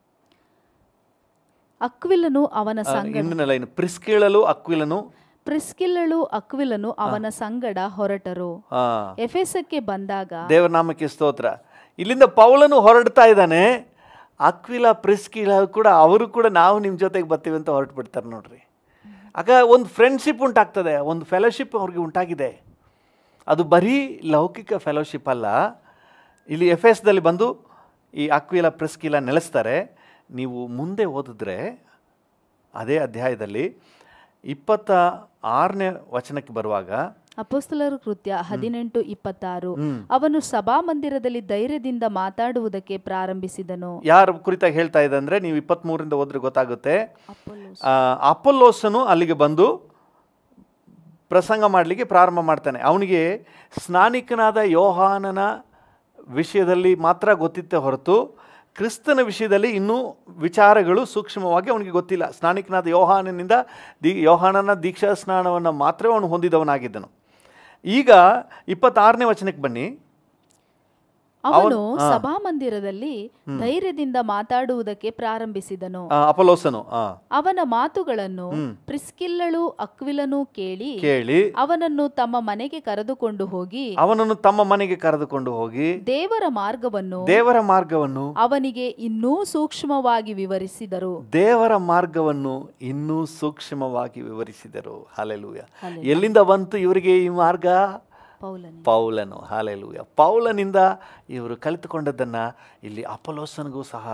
ಅಕ್ವಿಲನು ಅವನ ಆ, ಸಂಗಡ ಹಿಂದಿನ ಲೈನ್ ಪ್ರಿಸ್ಕೀಳಲು ಅಕ್ವಿಲನು ಪ್ರಿಸ್ಕಿಲ್ಲಳು ಅಕ್ವಿಲನು ಅವನ ಸಂಗಡ ಹೊರಟರು ಆ, ಎಫೆಸಕ್ಕೆ ಬಂದಾಗ ದೇವರ ನಾಮಕ್ಕೆ ಸ್ತೋತ್ರ ಇಲ್ಲಿಂದ ಪೌಲನು ಹೊರಡ್ತಾ ಇದ್ದಾನೆ ಅಕ್ವಿಲ ಪ್ರಿಸ್ಕಿಲ ಕೂಡ ಅವರು ಕೂಡ ನಾವು ನಿಮ್ಮ ಜೊತೆಗೆ ಬರ್ತೀವಿ ಅಂತ ಹೊರಟು ಬಿಡ್ತಾರೆ ನೋಡ್ರಿ ಆಗ ಒಂದು ಫ್ರೆಂಡ್ಶಿಪ್ ಉಂಟಾಗ್ತದೆ ಒಂದು ಫೆಲೋಶಿಪ್ ಅವ್ರಿಗೆ ಉಂಟಾಗಿದೆ ಅದು ಬರೀ ಲೌಕಿಕ ಫೆಲೋಶಿಪ್ ಅಲ್ಲ ಇಲ್ಲಿ ಎಫ್ ಎಸ್ದಲ್ಲಿ ಬಂದು ಈ ಅಕ್ವಿಲ ಪ್ರಿಸ್ಕಿಲ ನೆಲೆಸ್ತಾರೆ ನೀವು ಮುಂದೆ ಓದಿದ್ರೆ ಅದೇ ಅಧ್ಯಾಯದಲ್ಲಿ ಇಪ್ಪತ್ತ ಆರನೇ ವಚನಕ್ಕೆ ಬರುವಾಗ ಅಪೋಸ್ತಲರ ಕೃತ್ಯ ಹದಿನೆಂಟು ಇಪ್ಪತ್ತಾರು ಅವನು ಸಭಾಮಂದಿರದಲ್ಲಿ ಧೈರ್ಯದಿಂದ ಮಾತಾಡುವುದಕ್ಕೆ ಪ್ರಾರಂಭಿಸಿದನು ಯಾರ ಕುರಿತಾಗಿ ಹೇಳ್ತಾ ಇದೆ ಅಂದರೆ ನೀವು ಇಪ್ಪತ್ತ್ಮೂರಿಂದ ಹೋದ್ರೆ ಗೊತ್ತಾಗುತ್ತೆ ಅಪೊಲ್ಲೋಸ್. ಆ, ಅಪೊಲ್ಲೋಸನು ಅಲ್ಲಿಗೆ ಬಂದು ಪ್ರಸಂಗ ಮಾಡಲಿಕ್ಕೆ ಪ್ರಾರಂಭ ಮಾಡ್ತಾನೆ ಅವನಿಗೆ ಸ್ನಾನಿಕನಾದ ಯೋಹಾನನ ವಿಷಯದಲ್ಲಿ ಮಾತ್ರ ಗೊತ್ತಿತ್ತೆ ಹೊರತು ಕ್ರಿಸ್ತನ ವಿಷಯದಲ್ಲಿ ಇನ್ನೂ ವಿಚಾರಗಳು ಸೂಕ್ಷ್ಮವಾಗಿ ಅವನಿಗೆ ಗೊತ್ತಿಲ್ಲ ಸ್ನಾನಿಕನಾದ ಯೋಹಾನನಿಂದ ದಿ ಯೋಹಾನನ ದೀಕ್ಷಾ ಸ್ನಾನವನ್ನು ಮಾತ್ರ ಅವನು ಹೊಂದಿದವನಾಗಿದ್ದನು ಈಗ ಇಪ್ಪತ್ತಾರನೇ ವಚನಕ್ಕೆ ಬನ್ನಿ ಅವನು ಸಭಾಮಂದಿರದಲ್ಲಿ ಧೈರ್ಯದಿಂದ ಮಾತಾಡುವುದಕ್ಕೆ ಪ್ರಾರಂಭಿಸಿದನು ಆ, ಅಪೊಲ್ಲೋಸನು ಆ, ಅವನ ಮಾತುಗಳನ್ನು ಪ್ರಿಸ್ಕಿಲ್ಲಳು ಅಕ್ವಿಲನು ಕೇಳಿ ಕೇಳಿ ಅವನನ್ನು ತಮ್ಮ ಮನೆಗೆ ಕರೆದುಕೊಂಡು ಹೋಗಿ ಅವನನ್ನು ತಮ್ಮ ಮನೆಗೆ ಕರೆದುಕೊಂಡು ಹೋಗಿ ದೇವರ ಮಾರ್ಗವನ್ನು ದೇವರ ಮಾರ್ಗವನ್ನು ಅವನಿಗೆ ಇನ್ನೂ ಸೂಕ್ಷ್ಮವಾಗಿ ವಿವರಿಸಿದರು ದೇವರ ಮಾರ್ಗವನ್ನು ಇನ್ನೂ ಸೂಕ್ಷ್ಮವಾಗಿ ವಿವರಿಸಿದರು ಹಾಲೆಲೂಯ ಎಲ್ಲಿಂದ ಬಂತು ಇವರಿಗೆ ಈ ಮಾರ್ಗ ಪೌಲನೆ ಪೌಲನು ಹಾಲೆಲೂಯ ಪೌಲನಿಂದ ಇವರು ಕಲಿತುಕೊಂಡದ್ದನ್ನು ಇಲ್ಲಿ ಅಪಲೋಸನಿಗೂ ಸಹ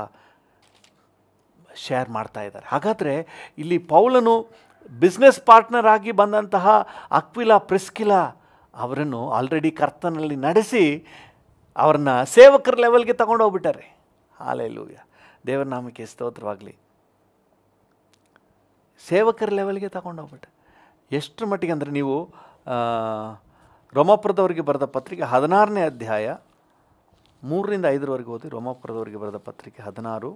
ಶೇರ್ ಮಾಡ್ತಾ ಇದ್ದಾರೆ ಹಾಗಾದರೆ ಇಲ್ಲಿ ಪೌಲನು ಬಿಸ್ನೆಸ್ ಪಾರ್ಟ್ನರ್ ಆಗಿ ಬಂದಂತಹ ಅಕ್ವಿಲ ಪ್ರಿಸ್ಕಿಲ ಅವರನ್ನು ಆಲ್ರೆಡಿ ಕರ್ತನಲ್ಲಿ ನಡೆಸಿ ಅವ್ರನ್ನ ಸೇವಕರ ಲೆವೆಲ್ಗೆ ತಗೊಂಡು ಹೋಗ್ಬಿಟ್ಟಾರೆ ಹಾಲೆಲೂಯ ದೇವರ ನಾಮಕ್ಕೆ ಸ್ತೋತ್ರವಾಗಲಿ ಸೇವಕರ ಲೆವೆಲ್ಗೆ ತಗೊಂಡು ಹೋಗ್ಬಿಟ್ಟೆ ಎಷ್ಟರ ಮಟ್ಟಿಗೆ ಅಂದರೆ ನೀವು ಆ, ರೋಮಾಪುರದವರಿಗೆ ಬರೆದ ಪತ್ರಿಕೆ ಹದಿನಾರನೇ ಅಧ್ಯಾಯ ಮೂರರಿಂದ ಐದರವರೆಗೆ ಓದಿ ರೋಮಾಪುರದವರಿಗೆ ಬರೆದ ಪತ್ರಿಕೆ ಹದಿನಾರು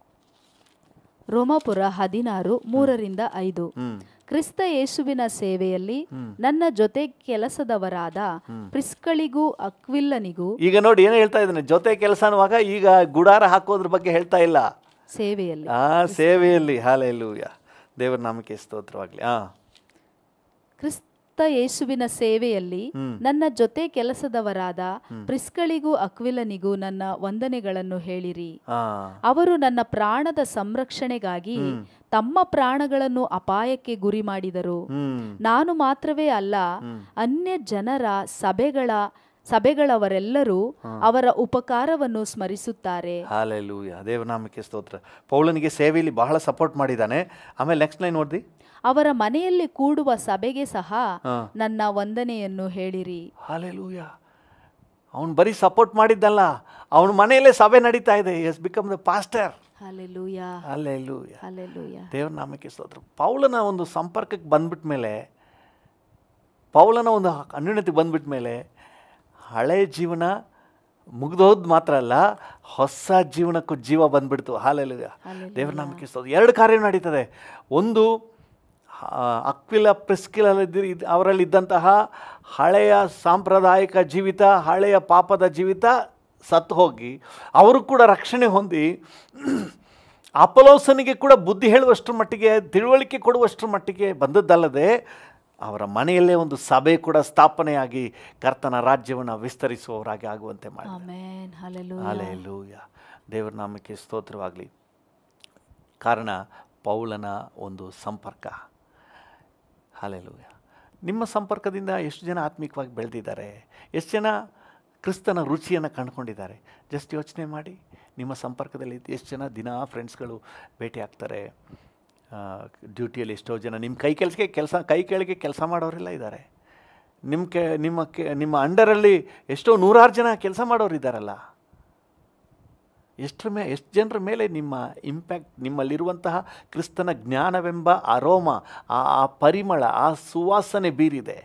ರೋಮಾಪುರ ಹದಿನಾರು ಮೂರರಿಂದ ಐದು ಹ್ಮ್. ಕ್ರಿಸ್ತ ಯೇಸುವಿನ ಸೇವೆಯಲ್ಲಿ ನನ್ನ ಜೊತೆ ಕೆಲಸದವರಾದ ಪ್ರಿಸ್ಕಳಿಗೂ ಅಕ್ವಿಲ್ಲನಿಗೂ ಈಗ ನೋಡಿ ಏನು ಹೇಳ್ತಾ ಇದ್ದಾನೆ ಜೊತೆ ಕೆಲಸ ಅನ್ನುವಾಗ ಈಗ ಗುಡಾರ ಹಾಕೋದ್ರ ಬಗ್ಗೆ ಹೇಳ್ತಾ ಇಲ್ಲ ಸೇವೆಯಲ್ಲಿ ಆ ಸೇವೆಯಲ್ಲಿ ಹಾಲೆಲೂಯ ದೇವರ ನಾಮಕ್ಕೆ ಸ್ತೋತ್ರವಾಗಲಿ ಆ ಕ್ರಿಸ್ತ ಯೇಸುವಿನ ಸೇವೆಯಲ್ಲಿ ನನ್ನ ಜೊತೆ ಕೆಲಸದವರಾದ ಪ್ರಿಸ್ಕಳಿಗೂ ಅಕ್ವಿಲನಿಗೂ ನನ್ನ ವಂದನೆಗಳನ್ನು ಹೇಳಿರಿ ಆ ಅವರು ನನ್ನ ಪ್ರಾಣದ ಸಂರಕ್ಷಣೆಗಾಗಿ ತಮ್ಮ ಪ್ರಾಣಗಳನ್ನು ಅಪಾಯಕ್ಕೆ ಗುರಿ ಮಾಡಿದರು ಹ್ಮ್ ನಾನು ಮಾತ್ರವೇ ಅಲ್ಲ ಅನ್ಯ ಜನರ ಸಭೆಗಳ ಸಭೆಗಳವರೆಲ್ಲರೂ ಅವರ ಉಪಕಾರವನ್ನು ಸ್ಮರಿಸುತ್ತಾರೆ ಹಾಲೆಲೂಯ ದೇವರ ನಾಮಕ್ಕೆ ಸ್ತೋತ್ರ ಪೌಲನಿಗೆ ಸೇವೆಯಲ್ಲಿ ಬಹಳ ಸಪೋರ್ಟ್ ಮಾಡಿದ್ದಾನೆ ಆಮೇಲೆ ನೆಕ್ಸ್ಟ್ ಲೈನ್ ಓದಿ ಅವರ ಮನೆಯಲ್ಲಿ ಕೂಡುವ ಸಭೆಗೆ ಸಹ ನನ್ನ ವಂದನೆಯನ್ನು ಹೇಳಿರಿ ಹಾಲೆಲೂಯ ಅವನು ಬರೀ ಸಪೋರ್ಟ್ ಮಾಡಿದ್ದಲ್ಲ ಅವನ ಮನೆಯಲ್ಲೇ ಸಭೆ ನಡೀತಾ ಇದೆ as become the pastor hallelujah hallelujah hallelujah ದೇವ್ರ ನಾಮಕ್ಕೆ ಸ್ತೋತ್ರ ಪೌಲನ ಒಂದು ಸಂಪರ್ಕಕ್ಕೆ ಬಂದ್ಬಿಟ್ಟ ಮೇಲೆ ಪೌಲನ ಒಂದು ಅನ್ಯೂನ್ಯತೆಗೆ ಬಂದ್ಬಿಟ್ಟ ಮೇಲೆ ಹಳೆ ಜೀವನ ಮುಗ್ದೋದ್ ಮಾತ್ರ ಅಲ್ಲ ಹೊಸ ಜೀವನಕ್ಕೂ ಜೀವ ಬಂದ್ಬಿಡ್ತು ಹಾಲೆಲೂಯ ದೇವ್ರ ನಾಮಕ್ಕೆ ಸ್ತೋತ್ರ ಎರಡು ಕಾರ್ಯ ನಡೀತದೆ ಒಂದು ಆ, ಅಕ್ವಿಲ ಪ್ರಿಸ್ಕಿಲ ಅವರಲ್ಲಿ ಇದ್ದಂತಹ ಹಳೆಯ ಸಾಂಪ್ರದಾಯಿಕ ಜೀವಿತ ಹಳೆಯ ಪಾಪದ ಜೀವಿತ ಸತ್ತು ಹೋಗಿ ಅವರು ಕೂಡ ರಕ್ಷಣೆ ಹೊಂದಿ ಅಪಲೋಸನಿಗೆ ಕೂಡ ಬುದ್ಧಿ ಹೇಳುವಷ್ಟರ ಮಟ್ಟಿಗೆ ತಿಳುವಳಿಕೆ ಕೊಡುವಷ್ಟರ ಮಟ್ಟಿಗೆ ಬಂದದ್ದಲ್ಲದೆ ಅವರ ಮನೆಯಲ್ಲೇ ಒಂದು ಸಭೆ ಕೂಡ ಸ್ಥಾಪನೆಯಾಗಿ ಕರ್ತನ ರಾಜ್ಯವನ್ನು ವಿಸ್ತರಿಸುವವರಾಗಿ ಆಗುವಂತೆ ಮಾಡಿ ಆಮೇನ್ ಹಲ್ಲೆಲೂಯ ಹಾಲೆಲೂಯ ದೇವರ ನಾಮಕ್ಕೆ ಸ್ತೋತ್ರವಾಗಲಿ ಕಾರಣ ಪೌಲನ ಒಂದು ಸಂಪರ್ಕ ಹಾಲೆಲೂಯ ನಿಮ್ಮ ಸಂಪರ್ಕದಿಂದ ಎಷ್ಟು ಜನ ಆತ್ಮಿಕವಾಗಿ ಬೆಳೆದಿದ್ದಾರೆ ಎಷ್ಟು ಜನ ಕ್ರಿಸ್ತನ ರುಚಿಯನ್ನು ಕಂಡುಕೊಂಡಿದ್ದಾರೆ ಜಸ್ಟ್ ಯೋಚನೆ ಮಾಡಿ ನಿಮ್ಮ ಸಂಪರ್ಕದಲ್ಲಿ ಎಷ್ಟು ಜನ ದಿನ ಫ್ರೆಂಡ್ಸ್ಗಳು ಭೇಟಿ ಆಗ್ತಾರೆ ಡ್ಯೂಟಿಯಲ್ಲಿ ಎಷ್ಟೋ ಜನ ನಿಮ್ಮ ಕೈ ಕೆಲಸಕ್ಕೆ ಕೆಲಸ ಕೈ ಕೆಳಗೆ ಕೆಲಸ ಮಾಡೋರೆಲ್ಲ ಇದ್ದಾರೆ ನಿಮ್ಮ ಕೆ ನಿಮ್ಮ ಕೆ ನಿಮ್ಮ ಅಂಡರಲ್ಲಿ ಎಷ್ಟೋ ನೂರಾರು ಜನ ಕೆಲಸ ಮಾಡೋರು ಇದ್ದಾರಲ್ಲ ಎಷ್ಟರ ಮೇ ಎಷ್ಟು ಜನರ ಮೇಲೆ ನಿಮ್ಮ ಇಂಪ್ಯಾಕ್ಟ್ ನಿಮ್ಮಲ್ಲಿರುವಂತಹ ಕ್ರಿಸ್ತನ ಜ್ಞಾನವೆಂಬ ಅರೋಮ ಆ ಆ ಪರಿಮಳ ಆ ಸುವಾಸನೆ ಬೀರಿದೆ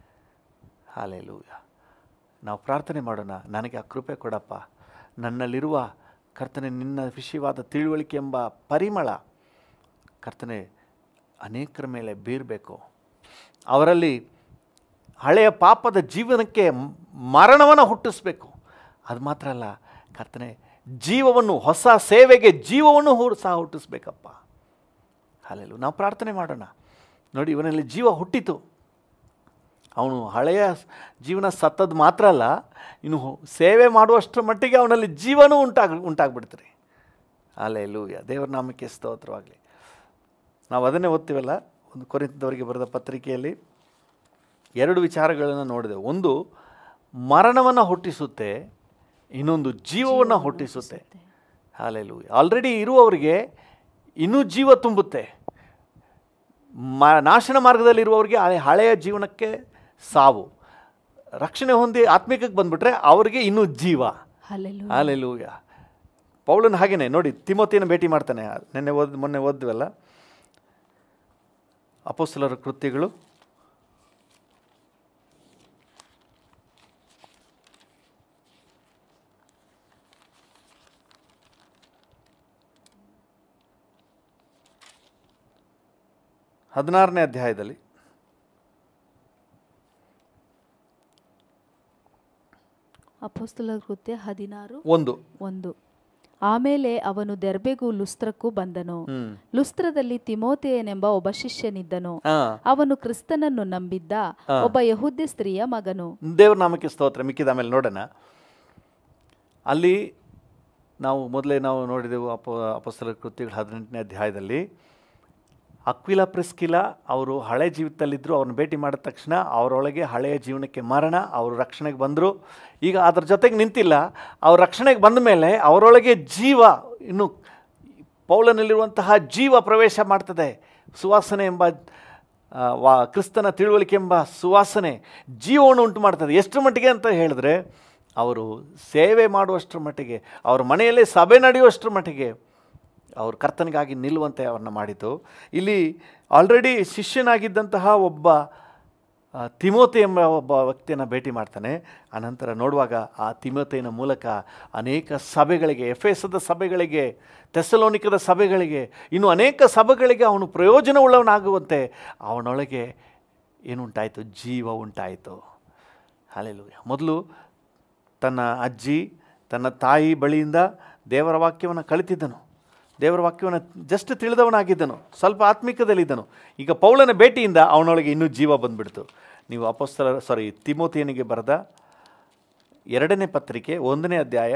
ಹಾಲೆಲೂಯ ನಾವು ಪ್ರಾರ್ಥನೆ ಮಾಡೋಣ ನನಗೆ ಆ ಕೃಪೆ ಕೊಡಪ್ಪ ನನ್ನಲ್ಲಿರುವ ಕರ್ತನೆ ನಿನ್ನ ವಿಷಯವಾದ ತಿಳುವಳಿಕೆ ಎಂಬ ಪರಿಮಳ ಕರ್ತನೆ ಅನೇಕರ ಮೇಲೆ ಬೀರಬೇಕು ಅವರಲ್ಲಿ ಹಳೆಯ ಪಾಪದ ಜೀವನಕ್ಕೆ ಮ್- ಮರಣವನ್ನು ಹುಟ್ಟಿಸ್ಬೇಕು ಅದು ಮಾತ್ರ ಅಲ್ಲ ಕರ್ತನೆ ಜೀವವನ್ನು ಹೊಸ ಸೇವೆಗೆ ಜೀವವನ್ನು ಹೂ ಸಹ ಹುಟ್ಟಿಸ್ಬೇಕಪ್ಪ ಅಲ್ಲೆಲ್ಲೂ ನಾವು ಪ್ರಾರ್ಥನೆ ಮಾಡೋಣ ನೋಡಿ ಇವನಲ್ಲಿ ಜೀವ ಹುಟ್ಟಿತು ಅವನು ಹಳೆಯ ಸ್- ಜೀವನ ಸತ್ತದ್ದು ಮಾತ್ರ ಅಲ್ಲ ಇನ್ನು ಹೊ- ಸೇವೆ ಮಾಡುವಷ್ಟರ ಮಟ್ಟಿಗೆ ಅವನಲ್ಲಿ ಜೀವನೂ ಉಂಟಾಗ ಉಂಟಾಗ್ಬಿಡ್ತಾರೆ ಅಲ್ಲೇ ಲೂಯ ದೇವರ ನಾಮಕ್ಕೆ ಸ್ತೋತ್ರವಾಗಲಿ ನಾವು ಅದನ್ನೇ ಓದ್ತೀವಲ್ಲ ಒಂದು ಕೊರಿಂತದವರಿಗೆ ಬರೆದ ಪತ್ರಿಕೆಯಲ್ಲಿ ಎರಡು ವಿಚಾರಗಳನ್ನು ನೋಡಿದೆ ಒಂದು ಮರಣವನ್ನು ಹುಟ್ಟಿಸುತ್ತೆ ಇನ್ನೊಂದು ಜೀವವನ್ನು ಹುಟ್ಟಿಸುತ್ತೆ ಹಾಲೆಲು ಆಲ್ರೆಡಿ ಇರುವವರಿಗೆ ಇನ್ನೂ ಜೀವ ತುಂಬುತ್ತೆ ಮ ನಾಶನ ಮಾರ್ಗದಲ್ಲಿರುವವರಿಗೆ ಹಳೆ- ಹಳೆಯ ಜೀವನಕ್ಕೆ ಸಾವು ರಕ್ಷಣೆ ಹೊಂದಿ ಆತ್ಮಿಕಕ್ಕೆ ಬಂದ್ಬಿಟ್ರೆ ಅವರಿಗೆ ಇನ್ನೂ ಜೀವ Hallelujah. ಹಾಲೆಲೂಯ ಪೌಲನ್ ಹಾಗೇನೆ ನೋಡಿ ತಿಮೋತಿನ ಭೇಟಿ ಮಾಡ್ತಾನೆ ನಿನ್ನೆ ಓದ್ ಮೊನ್ನೆ ಓದ್ವಲ್ಲ ಅಪೋಸ್ತಲರ ಕೃತ್ಯಗಳು ಹದಿನಾರನೇ ಅಧ್ಯಾಯದಲ್ಲಿ ಅಪೊಸ್ತಲರ ಕೃತ್ಯ ಹದಿನಾರು ಒಂದು ಒಂದು ಆಮೇಲೆ ಅವನು ದೆರ್ಬೆಗೂ ಲುಸ್ತ್ರಕ್ಕೂ ಬಂದನು ಹ್ಮ್ ಲುಸ್ತ್ರದಲ್ಲಿ ತಿಮೋತೆಯನೆಂಬ ಒಬ್ಬ ಶಿಷ್ಯನಿದ್ದನು ಹಾ ಅವನು ಕ್ರಿಸ್ತನನ್ನು ನಂಬಿದ್ದ ಒಬ್ಬ ಯಹೂದ್ಯ ಸ್ತ್ರೀಯ ಮಗನು ದೇವ್ರ ನಾಮಕ್ಕೆ ಸ್ತೋತ್ರ ಮಿಕ್ಕಿದ ಆಮೇಲೆ ನೋಡೋಣ ಅಲ್ಲಿ ನಾವು ಮೊದಲೇ ನಾವು ನೋಡಿದೆವು ಅಪ ಅಪಸ್ತಲ ಕೃತ್ಯಗಳು ಹದಿನೆಂಟನೇ ಅಧ್ಯಾಯದಲ್ಲಿ ಅಕ್ವಿಲ ಪ್ರಿಸ್ಕಿಲ ಅವರು ಹಳೆ ಜೀವಿತದಲ್ಲಿದ್ದರು ಅವ್ರನ್ನ ಭೇಟಿ ಮಾಡಿದ ತಕ್ಷಣ ಅವರೊಳಗೆ ಹಳೆಯ ಜೀವನಕ್ಕೆ ಮರಣ ಅವರು ರಕ್ಷಣೆಗೆ ಬಂದರು ಈಗ ಅದ್ರ ಜೊತೆಗೆ ನಿಂತಿಲ್ಲ ಅವ್ರ ರಕ್ಷಣೆಗೆ ಬಂದ ಮೇಲೆ ಅವರೊಳಗೆ ಜೀವ ಇನ್ನು ಪೌಲನಲ್ಲಿರುವಂತಹ ಜೀವ ಪ್ರವೇಶ ಮಾಡ್ತದೆ ಸುವಾಸನೆ ಎಂಬ ಆ, ವಾ ಕ್ರಿಸ್ತನ ತಿಳುವಳಿಕೆ ಎಂಬ ಸುವಾಸನೆ ಜೀವವನ್ನು ಉಂಟು ಮಾಡ್ತದೆ ಎಷ್ಟು ಮಟ್ಟಿಗೆ ಅಂತ ಹೇಳಿದ್ರೆ ಅವರು ಸೇವೆ ಮಾಡುವಷ್ಟರ ಮಟ್ಟಿಗೆ ಅವ್ರ ಮನೆಯಲ್ಲೇ ಸಭೆ ನಡೆಯುವಷ್ಟರ ಮಟ್ಟಿಗೆ ಅವರು ಕರ್ತನಿಗಾಗಿ ನಿಲ್ಲುವಂತೆ ಅವ್ರನ್ನ ಮಾಡಿತು ಇಲ್ಲಿ ಆಲ್ರೆಡಿ ಶಿಷ್ಯನಾಗಿದ್ದಂತಹ ಒಬ್ಬ ಆ, ತಿಮೋತೆ ಎಂಬ ಒಬ್ಬ ವ್ಯಕ್ತಿಯನ್ನು ಭೇಟಿ ಮಾಡ್ತಾನೆ ಅನಂತರ ನೋಡುವಾಗ ಆ ತಿಮೋತೆಯ ಮೂಲಕ ಅನೇಕ ಸಭೆಗಳಿಗೆ ಎಫೆಸದ ಸಭೆಗಳಿಗೆ ತೆಸಲೋನಿಕದ ಸಭೆಗಳಿಗೆ ಇನ್ನು ಅನೇಕ ಸಭೆಗಳಿಗೆ ಅವನು ಪ್ರಯೋಜನವುಳ್ಳವನಾಗುವಂತೆ ಅವನೊಳಗೆ ಏನುಂಟಾಯಿತು ಜೀವ ಉಂಟಾಯಿತು ಹಾಲೆಲು ಮೊದಲು ತನ್ನ ಅಜ್ಜಿ ತನ್ನ ತಾಯಿ ಬಳಿಯಿಂದ ದೇವರ ವಾಕ್ಯವನ್ನು ಕಲಿತಿದ್ದನು ದೇವರ ವಾಕ್ಯವನ್ನು ಜಸ್ಟ್ ತಿಳಿದವನಾಗಿದ್ದನು ಸ್ವಲ್ಪ ಆತ್ಮಿಕದಲ್ಲಿದ್ದನು ಈಗ ಪೌಲನ ಭೇಟಿಯಿಂದ ಅವನೊಳಗೆ ಇನ್ನೂ ಜೀವ ಬಂದ್ಬಿಡ್ತು ನೀವು ಅಪೋಸ್ತರ ಸಾರಿ ತಿಮೋತಿಯನಿಗೆ ಬರೆದ ಎರಡನೇ ಪತ್ರಿಕೆ ಒಂದನೇ ಅಧ್ಯಾಯ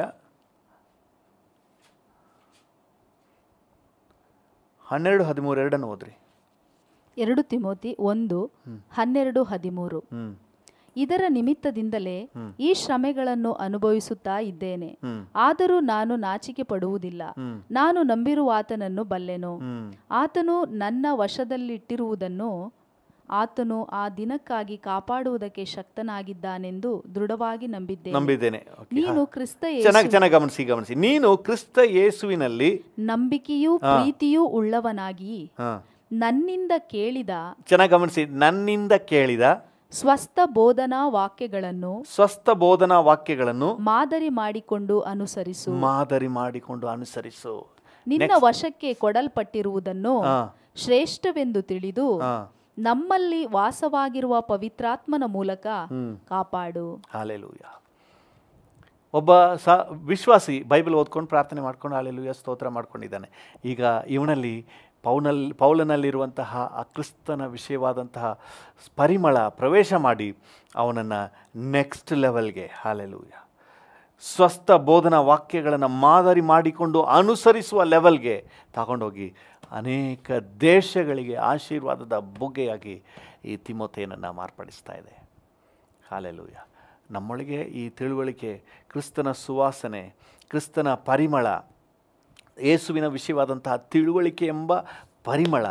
ಹನ್ನೆರಡು ಹದಿಮೂರು ಎರಡನ್ನು ಓದ್ರಿ ಎರಡು ತಿಮೋತಿ ಒಂದು ಹನ್ನೆರಡು ಹದಿಮೂರು ಹ್ಞೂ ಇದರ ನಿಮಿತ್ತದಿಂದಲೇ ಈ ಶ್ರಮೆಗಳನ್ನು ಅನುಭವಿಸುತ್ತಾ ಇದ್ದೇನೆ ಹ್ಞೂ ಆದರೂ ನಾನು ನಾಚಿಕೆ ಪಡುವುದಿಲ್ಲ ಹ್ಞೂ ನಾನು ನಂಬಿರುವ ಆತನನ್ನು ಬಲ್ಲೆನು ಹ್ಞೂ ಆತನು ನನ್ನ ವಶದಲ್ಲಿಟ್ಟಿರುವುದನ್ನು ಆತನು ಆ ದಿನಕ್ಕಾಗಿ ಕಾಪಾಡುವುದಕ್ಕೆ ಶಕ್ತನಾಗಿದ್ದಾನೆಂದು ದೃಢವಾಗಿ ನಂಬಿದ್ದೇನೆ ನಂಬಿದ್ದೇನೆ ಓಕೆ ನೀನು ಕ್ರಿಸ್ತ ಯೇಸು- ಚೆನ್ನಾಗಿ ಚೆನ್ನಾಗಿ ಗಮನಿಸಿ ಗಮನಿಸಿ ನೀನು ಕ್ರಿಸ್ತ ಯೇಸುವಿನಲ್ಲಿ ನಂಬಿಕೆಯೂ ಪ್ರೀತಿಯೂ ಉಳ್ಳವನಾಗಿ ಹಾಂ ನನ್ನಿಂದ ಕೇಳಿದ ಚೆನ್ನಾಗಿ ಗಮನಿಸಿ ನನ್ನಿಂದ ಕೇಳಿದ ಸ್ವಸ್ಥ ಬೋಧನಾ ವಾಕ್ಯಗಳನ್ನು ಸ್ವಸ್ಥ ಬೋಧನಾ ವಾಕ್ಯಗಳನ್ನು ಮಾದರಿ ಮಾಡಿಕೊಂಡು ಅನುಸರಿಸು ಮಾದರಿ ಮಾಡಿಕೊಂಡು ಅನುಸರಿಸು ನಿನ್ನ ವಶಕ್ಕೆ ಕೊಡಲ್ಪಟ್ಟಿರುವುದನ್ನು ಹಾ. ಶ್ರೇಷ್ಠವೆಂದು ತಿಳಿದು ಹಾ ನಮ್ಮಲ್ಲಿ ವಾಸವಾಗಿರುವ ಪವಿತ್ರಾತ್ಮನ ಮೂಲಕ ಹ್ಮ್ ಕಾಪಾಡು ಹಾಲೆಲೂಯ ಒಬ್ಬ ಸ ವಿಶ್ವಾಸಿ ಬೈಬಲ್ ಓದ್ಕೊಂಡು ಪ್ರಾರ್ಥನೆ ಮಾಡ್ಕೊಂಡು ಹಾಲೆಲೂಯ ಸ್ತೋತ್ರ ಮಾಡ್ಕೊಂಡಿದ್ದಾನೆ ಈಗ ಇವನಲ್ಲಿ ಪೌನಲ್ಲಿ ಪೌಲನಲ್ಲಿರುವಂತಹ ಆ ಕ್ರಿಸ್ತನ ವಿಷಯವಾದಂತಹ ಪರಿಮಳ ಪ್ರವೇಶ ಮಾಡಿ ಅವನನ್ನು ನೆಕ್ಸ್ಟ್ ಲೆವೆಲ್ಗೆ ಹಾಲೆಲೂಯ ಸ್ವಸ್ಥ ಬೋಧನಾ ವಾಕ್ಯಗಳನ್ನು ಮಾದರಿ ಮಾಡಿಕೊಂಡು ಅನುಸರಿಸುವ ಲೆವೆಲ್ಗೆ ತಗೊಂಡೋಗಿ ಅನೇಕ ದೇಶಗಳಿಗೆ ಆಶೀರ್ವಾದದ ಬುಗ್ಗೆಯಾಗಿ ಈ ತಿಮೋತೆಯನ್ನು ಮಾರ್ಪಡಿಸ್ತಾ ಇದೆ ಹಾಲೆಲೂಯ ನಮ್ಮೊಳಗೆ ಈ ತಿಳುವಳಿಕೆ ಕ್ರಿಸ್ತನ ಸುವಾಸನೆ ಕ್ರಿಸ್ತನ ಪರಿಮಳ ಯೇಸುವಿನ ವಿಷಯವಾದಂತಹ ತಿಳುವಳಿಕೆ ಎಂಬ ಪರಿಮಳ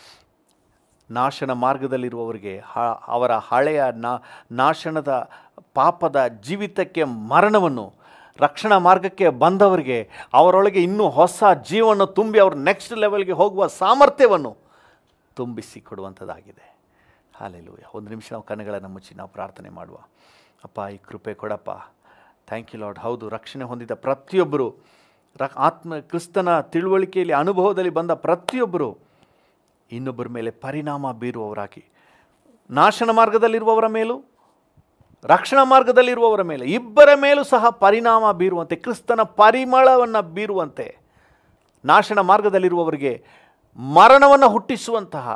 ನಾಶನ ಮಾರ್ಗದಲ್ಲಿರುವವರಿಗೆ ಹ ಅವರ ಹಳೆಯ ನಾ ನಾಶನದ ಪಾಪದ ಜೀವಿತಕ್ಕೆ ಮರಣವನ್ನು ರಕ್ಷಣಾ ಮಾರ್ಗಕ್ಕೆ ಬಂದವರಿಗೆ ಅವರೊಳಗೆ ಇನ್ನೂ ಹೊಸ ಜೀವನ ತುಂಬಿ ಅವ್ರ ನೆಕ್ಸ್ಟ್ ಲೆವೆಲ್ಗೆ ಹೋಗುವ ಸಾಮರ್ಥ್ಯವನ್ನು ತುಂಬಿಸಿ ಕೊಡುವಂಥದ್ದಾಗಿದೆ ಹಾಲೆಲೂಯ ಒಂದು ನಿಮಿಷ ನಾವು ಕಣ್ಣುಗಳನ್ನು ಮುಚ್ಚಿ ನಾವು ಪ್ರಾರ್ಥನೆ ಮಾಡುವ ಅಪ್ಪ ಈ ಕೃಪೆ ಕೊಡಪ್ಪ ಥ್ಯಾಂಕ್ ಯು ಲಾರ್ಡ್ ಹೌದು ರಕ್ಷಣೆ ಹೊಂದಿದ ಪ್ರತಿಯೊಬ್ಬರು ರ ಆತ್ಮ ಕ್ರಿಸ್ತನ ತಿಳುವಳಿಕೆಯಲ್ಲಿ ಅನುಭವದಲ್ಲಿ ಬಂದ ಪ್ರತಿಯೊಬ್ಬರು ಇನ್ನೊಬ್ಬರ ಮೇಲೆ ಪರಿಣಾಮ ಬೀರುವವರಾಗಿ ನಾಶನ ಮಾರ್ಗದಲ್ಲಿರುವವರ ಮೇಲೂ ರಕ್ಷಣಾ ಮಾರ್ಗದಲ್ಲಿರುವವರ ಮೇಲೆ ಇಬ್ಬರ ಮೇಲೂ ಸಹ ಪರಿಣಾಮ ಬೀರುವಂತೆ ಕ್ರಿಸ್ತನ ಪರಿಮಳವನ್ನು ಬೀರುವಂತೆ ನಾಶನ ಮಾರ್ಗದಲ್ಲಿರುವವರಿಗೆ ಮರಣವನ್ನು ಹುಟ್ಟಿಸುವಂತಹ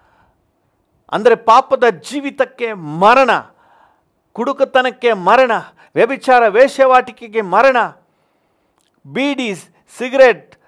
ಅಂದರೆ ಪಾಪದ ಜೀವಿತಕ್ಕೆ ಮರಣ ಕುಡುಕತನಕ್ಕೆ ಮರಣ ವ್ಯಭಿಚಾರ ವೇಶ್ಯವಾಟಿಕೆಗೆ ಮರಣ ಬೀಡಿ ಸಿಗರೆಟ್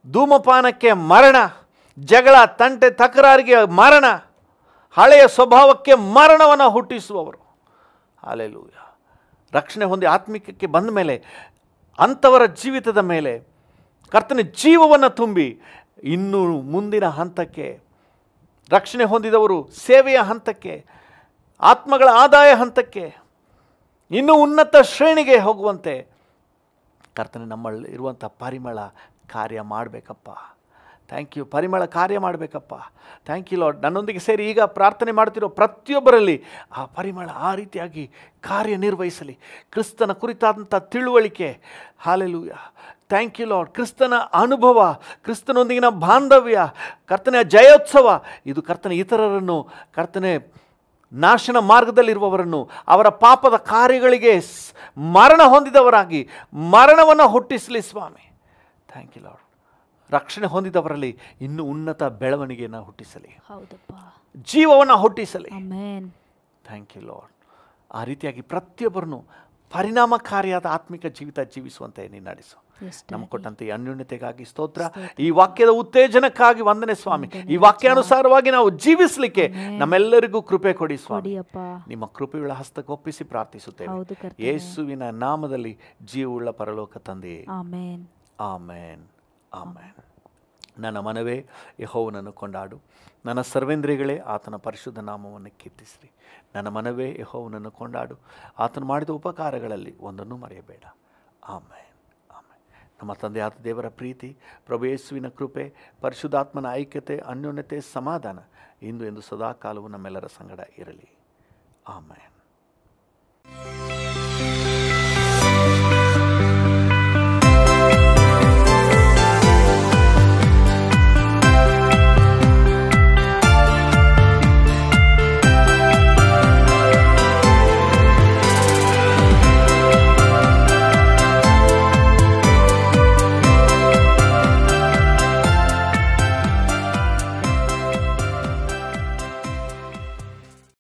ಧೂಮಪಾನಕ್ಕೆ ಮರಣ ಜಗಳ ತಂಟೆ ತಕರಾರಿಗೆ ಮರಣ ಹಳೆಯ ಸ್ವಭಾವಕ್ಕೆ ಮರಣವನ್ನು ಹುಟ್ಟಿಸುವವರು ಹಾಲೆಲೂಯ ರಕ್ಷಣೆ ಹೊಂದಿ ಆತ್ಮಿಕಕ್ಕೆ ಬಂದ ಮೇಲೆ ಅಂಥವರ ಜೀವಿತದ ಮೇಲೆ ಕರ್ತನ ಜೀವವನ್ನು ತುಂಬಿ ಇನ್ನೂ ಮುಂದಿನ ಹಂತಕ್ಕೆ ರಕ್ಷಣೆ ಹೊಂದಿದವರು ಸೇವೆಯ ಹಂತಕ್ಕೆ ಆತ್ಮಗಳ ಆದಾಯ ಹಂತಕ್ಕೆ ಇನ್ನೂ ಉನ್ನತ ಶ್ರೇಣಿಗೆ ಹೋಗುವಂತೆ ಕರ್ತನೆ ನಮ್ಮಲ್ಲಿ ಇರುವಂಥ ಪರಿಮಳ ಕಾರ್ಯ ಮಾಡಬೇಕಪ್ಪ ಥ್ಯಾಂಕ್ ಯು ಪರಿಮಳ ಕಾರ್ಯ ಮಾಡಬೇಕಪ್ಪ ಥ್ಯಾಂಕ್ ಯು ಲಾರ್ಡ್ ನನ್ನೊಂದಿಗೆ ಸೇರಿ ಈಗ ಪ್ರಾರ್ಥನೆ ಮಾಡ್ತಿರೋ ಪ್ರತಿಯೊಬ್ಬರಲ್ಲಿ ಆ ಪರಿಮಳ ಆ ರೀತಿಯಾಗಿ ಕಾರ್ಯನಿರ್ವಹಿಸಲಿ ಕ್ರಿಸ್ತನ ಕುರಿತಾದಂಥ ತಿಳುವಳಿಕೆ ಹಾಲೆಲೂಯ ಥ್ಯಾಂಕ್ ಯು ಲಾರ್ಡ್ ಕ್ರಿಸ್ತನ ಅನುಭವ ಕ್ರಿಸ್ತನೊಂದಿಗಿನ ಬಾಂಧವ್ಯ ಕರ್ತನ ಜಯೋತ್ಸವ ಇದು ಕರ್ತನ ಇತರರನ್ನು ಕರ್ತನೆ ನಾಶನ ಮಾರ್ಗದಲ್ಲಿರುವವರನ್ನು ಅವರ ಪಾಪದ ಕಾರ್ಯಗಳಿಗೆ ಸ್- ಮರಣ ಹೊಂದಿದವರಾಗಿ ಮರಣವನ್ನು ಹುಟ್ಟಿಸಲಿ ಸ್ವಾಮಿ ಥ್ಯಾಂಕ್ ಯು ಲಾರ್ಡ್ ರಕ್ಷಣೆ ಹೊಂದಿದವರಲ್ಲಿ ಇನ್ನೂ ಉನ್ನತ ಬೆಳವಣಿಗೆಯನ್ನು ಹುಟ್ಟಿಸಲಿ ಹೌದಪ್ಪ ಜೀವವನ್ನು ಹುಟ್ಟಿಸಲಿ ಅಮೇನ್ ಥ್ಯಾಂಕ್ ಯು ಲಾರ್ಡ್ ಆ ರೀತಿಯಾಗಿ ಪ್ರತಿಯೊಬ್ಬರನ್ನು ಪರಿಣಾಮಕಾರಿಯಾದ ಆತ್ಮಿಕ ಜೀವಿತ ಜೀವಿಸುವಂತೆ ನೀನು ನಡೆಸು ಎಸ್ ನಮಗೆ ಕೊಟ್ಟಂತೆ ಈ ಅನ್ಯೋನ್ಯತೆಗಾಗಿ ಸ್ತೋತ್ರ ಈ ವಾಕ್ಯದ ಉತ್ತೇಜನಕ್ಕಾಗಿ ವಂದನೆ ಸ್ವಾಮಿ ಈ ವಾಕ್ಯಾನುಸಾರವಾಗಿ ನಾವು ಜೀವಿಸಲಿಕ್ಕೆ ನಮ್ಮೆಲ್ಲರಿಗೂ ಕೃಪೆ ಕೊಡಿ ಸ್ವಾಮಿ ಕೊಡಿಯಪ್ಪ ನಿಮ್ಮ ಕೃಪೆಯುಳ್ಳ ಹಸ್ತಕ್ಕೆ ಒಪ್ಪಿಸಿ ಪ್ರಾರ್ಥಿಸುತ್ತೇವೆ ಹೌದು ಕರ್ತನೆ. ಯೇಸುವಿನ ನಾಮದಲ್ಲಿ ಜೀವವುಳ್ಳ ಪರಲೋಕ ತಂದೆ ಆಮೇನ್ ಆಮೇನ್ ಆಮೇನ್ ನನ್ನ ಮನವೇ ಯಹೋವನನ್ನು ಕೊಂಡಾಡು ನನ್ನ ಸರ್ವೇಂದ್ರಿಯಗಳೇ ಆತನ ಪರಿಶುದ್ಧ ನಾಮವನ್ನು ಕೀರ್ತಿಸ್ರಿ ನನ್ನ ಮನವೇ ಯಹೋವನನ್ನು ಕೊಂಡಾಡು ಆತನು ಮಾಡಿದ ಉಪಕಾರಗಳಲ್ಲಿ ಒಂದನ್ನು ಮರೆಯಬೇಡ ಆಮೇನ್ ಆಮೇನ್ ನಮ್ಮ ತಂದೆಯಾದ ದೇವರ ಪ್ರೀತಿ ಪ್ರಭು ಯೇಸುವಿನ ಕೃಪೆ ಪರಿಶುದ್ಧಾತ್ಮನ ಐಕ್ಯತೆ ಅನ್ಯೋನ್ಯತೆ ಸಮಾಧಾನ ಇಂದು ಎಂದು ಸದಾ ಕಾಲವು ನಮ್ಮೆಲ್ಲರ ಸಂಗಡ ಇರಲಿ ಆಮೇನ್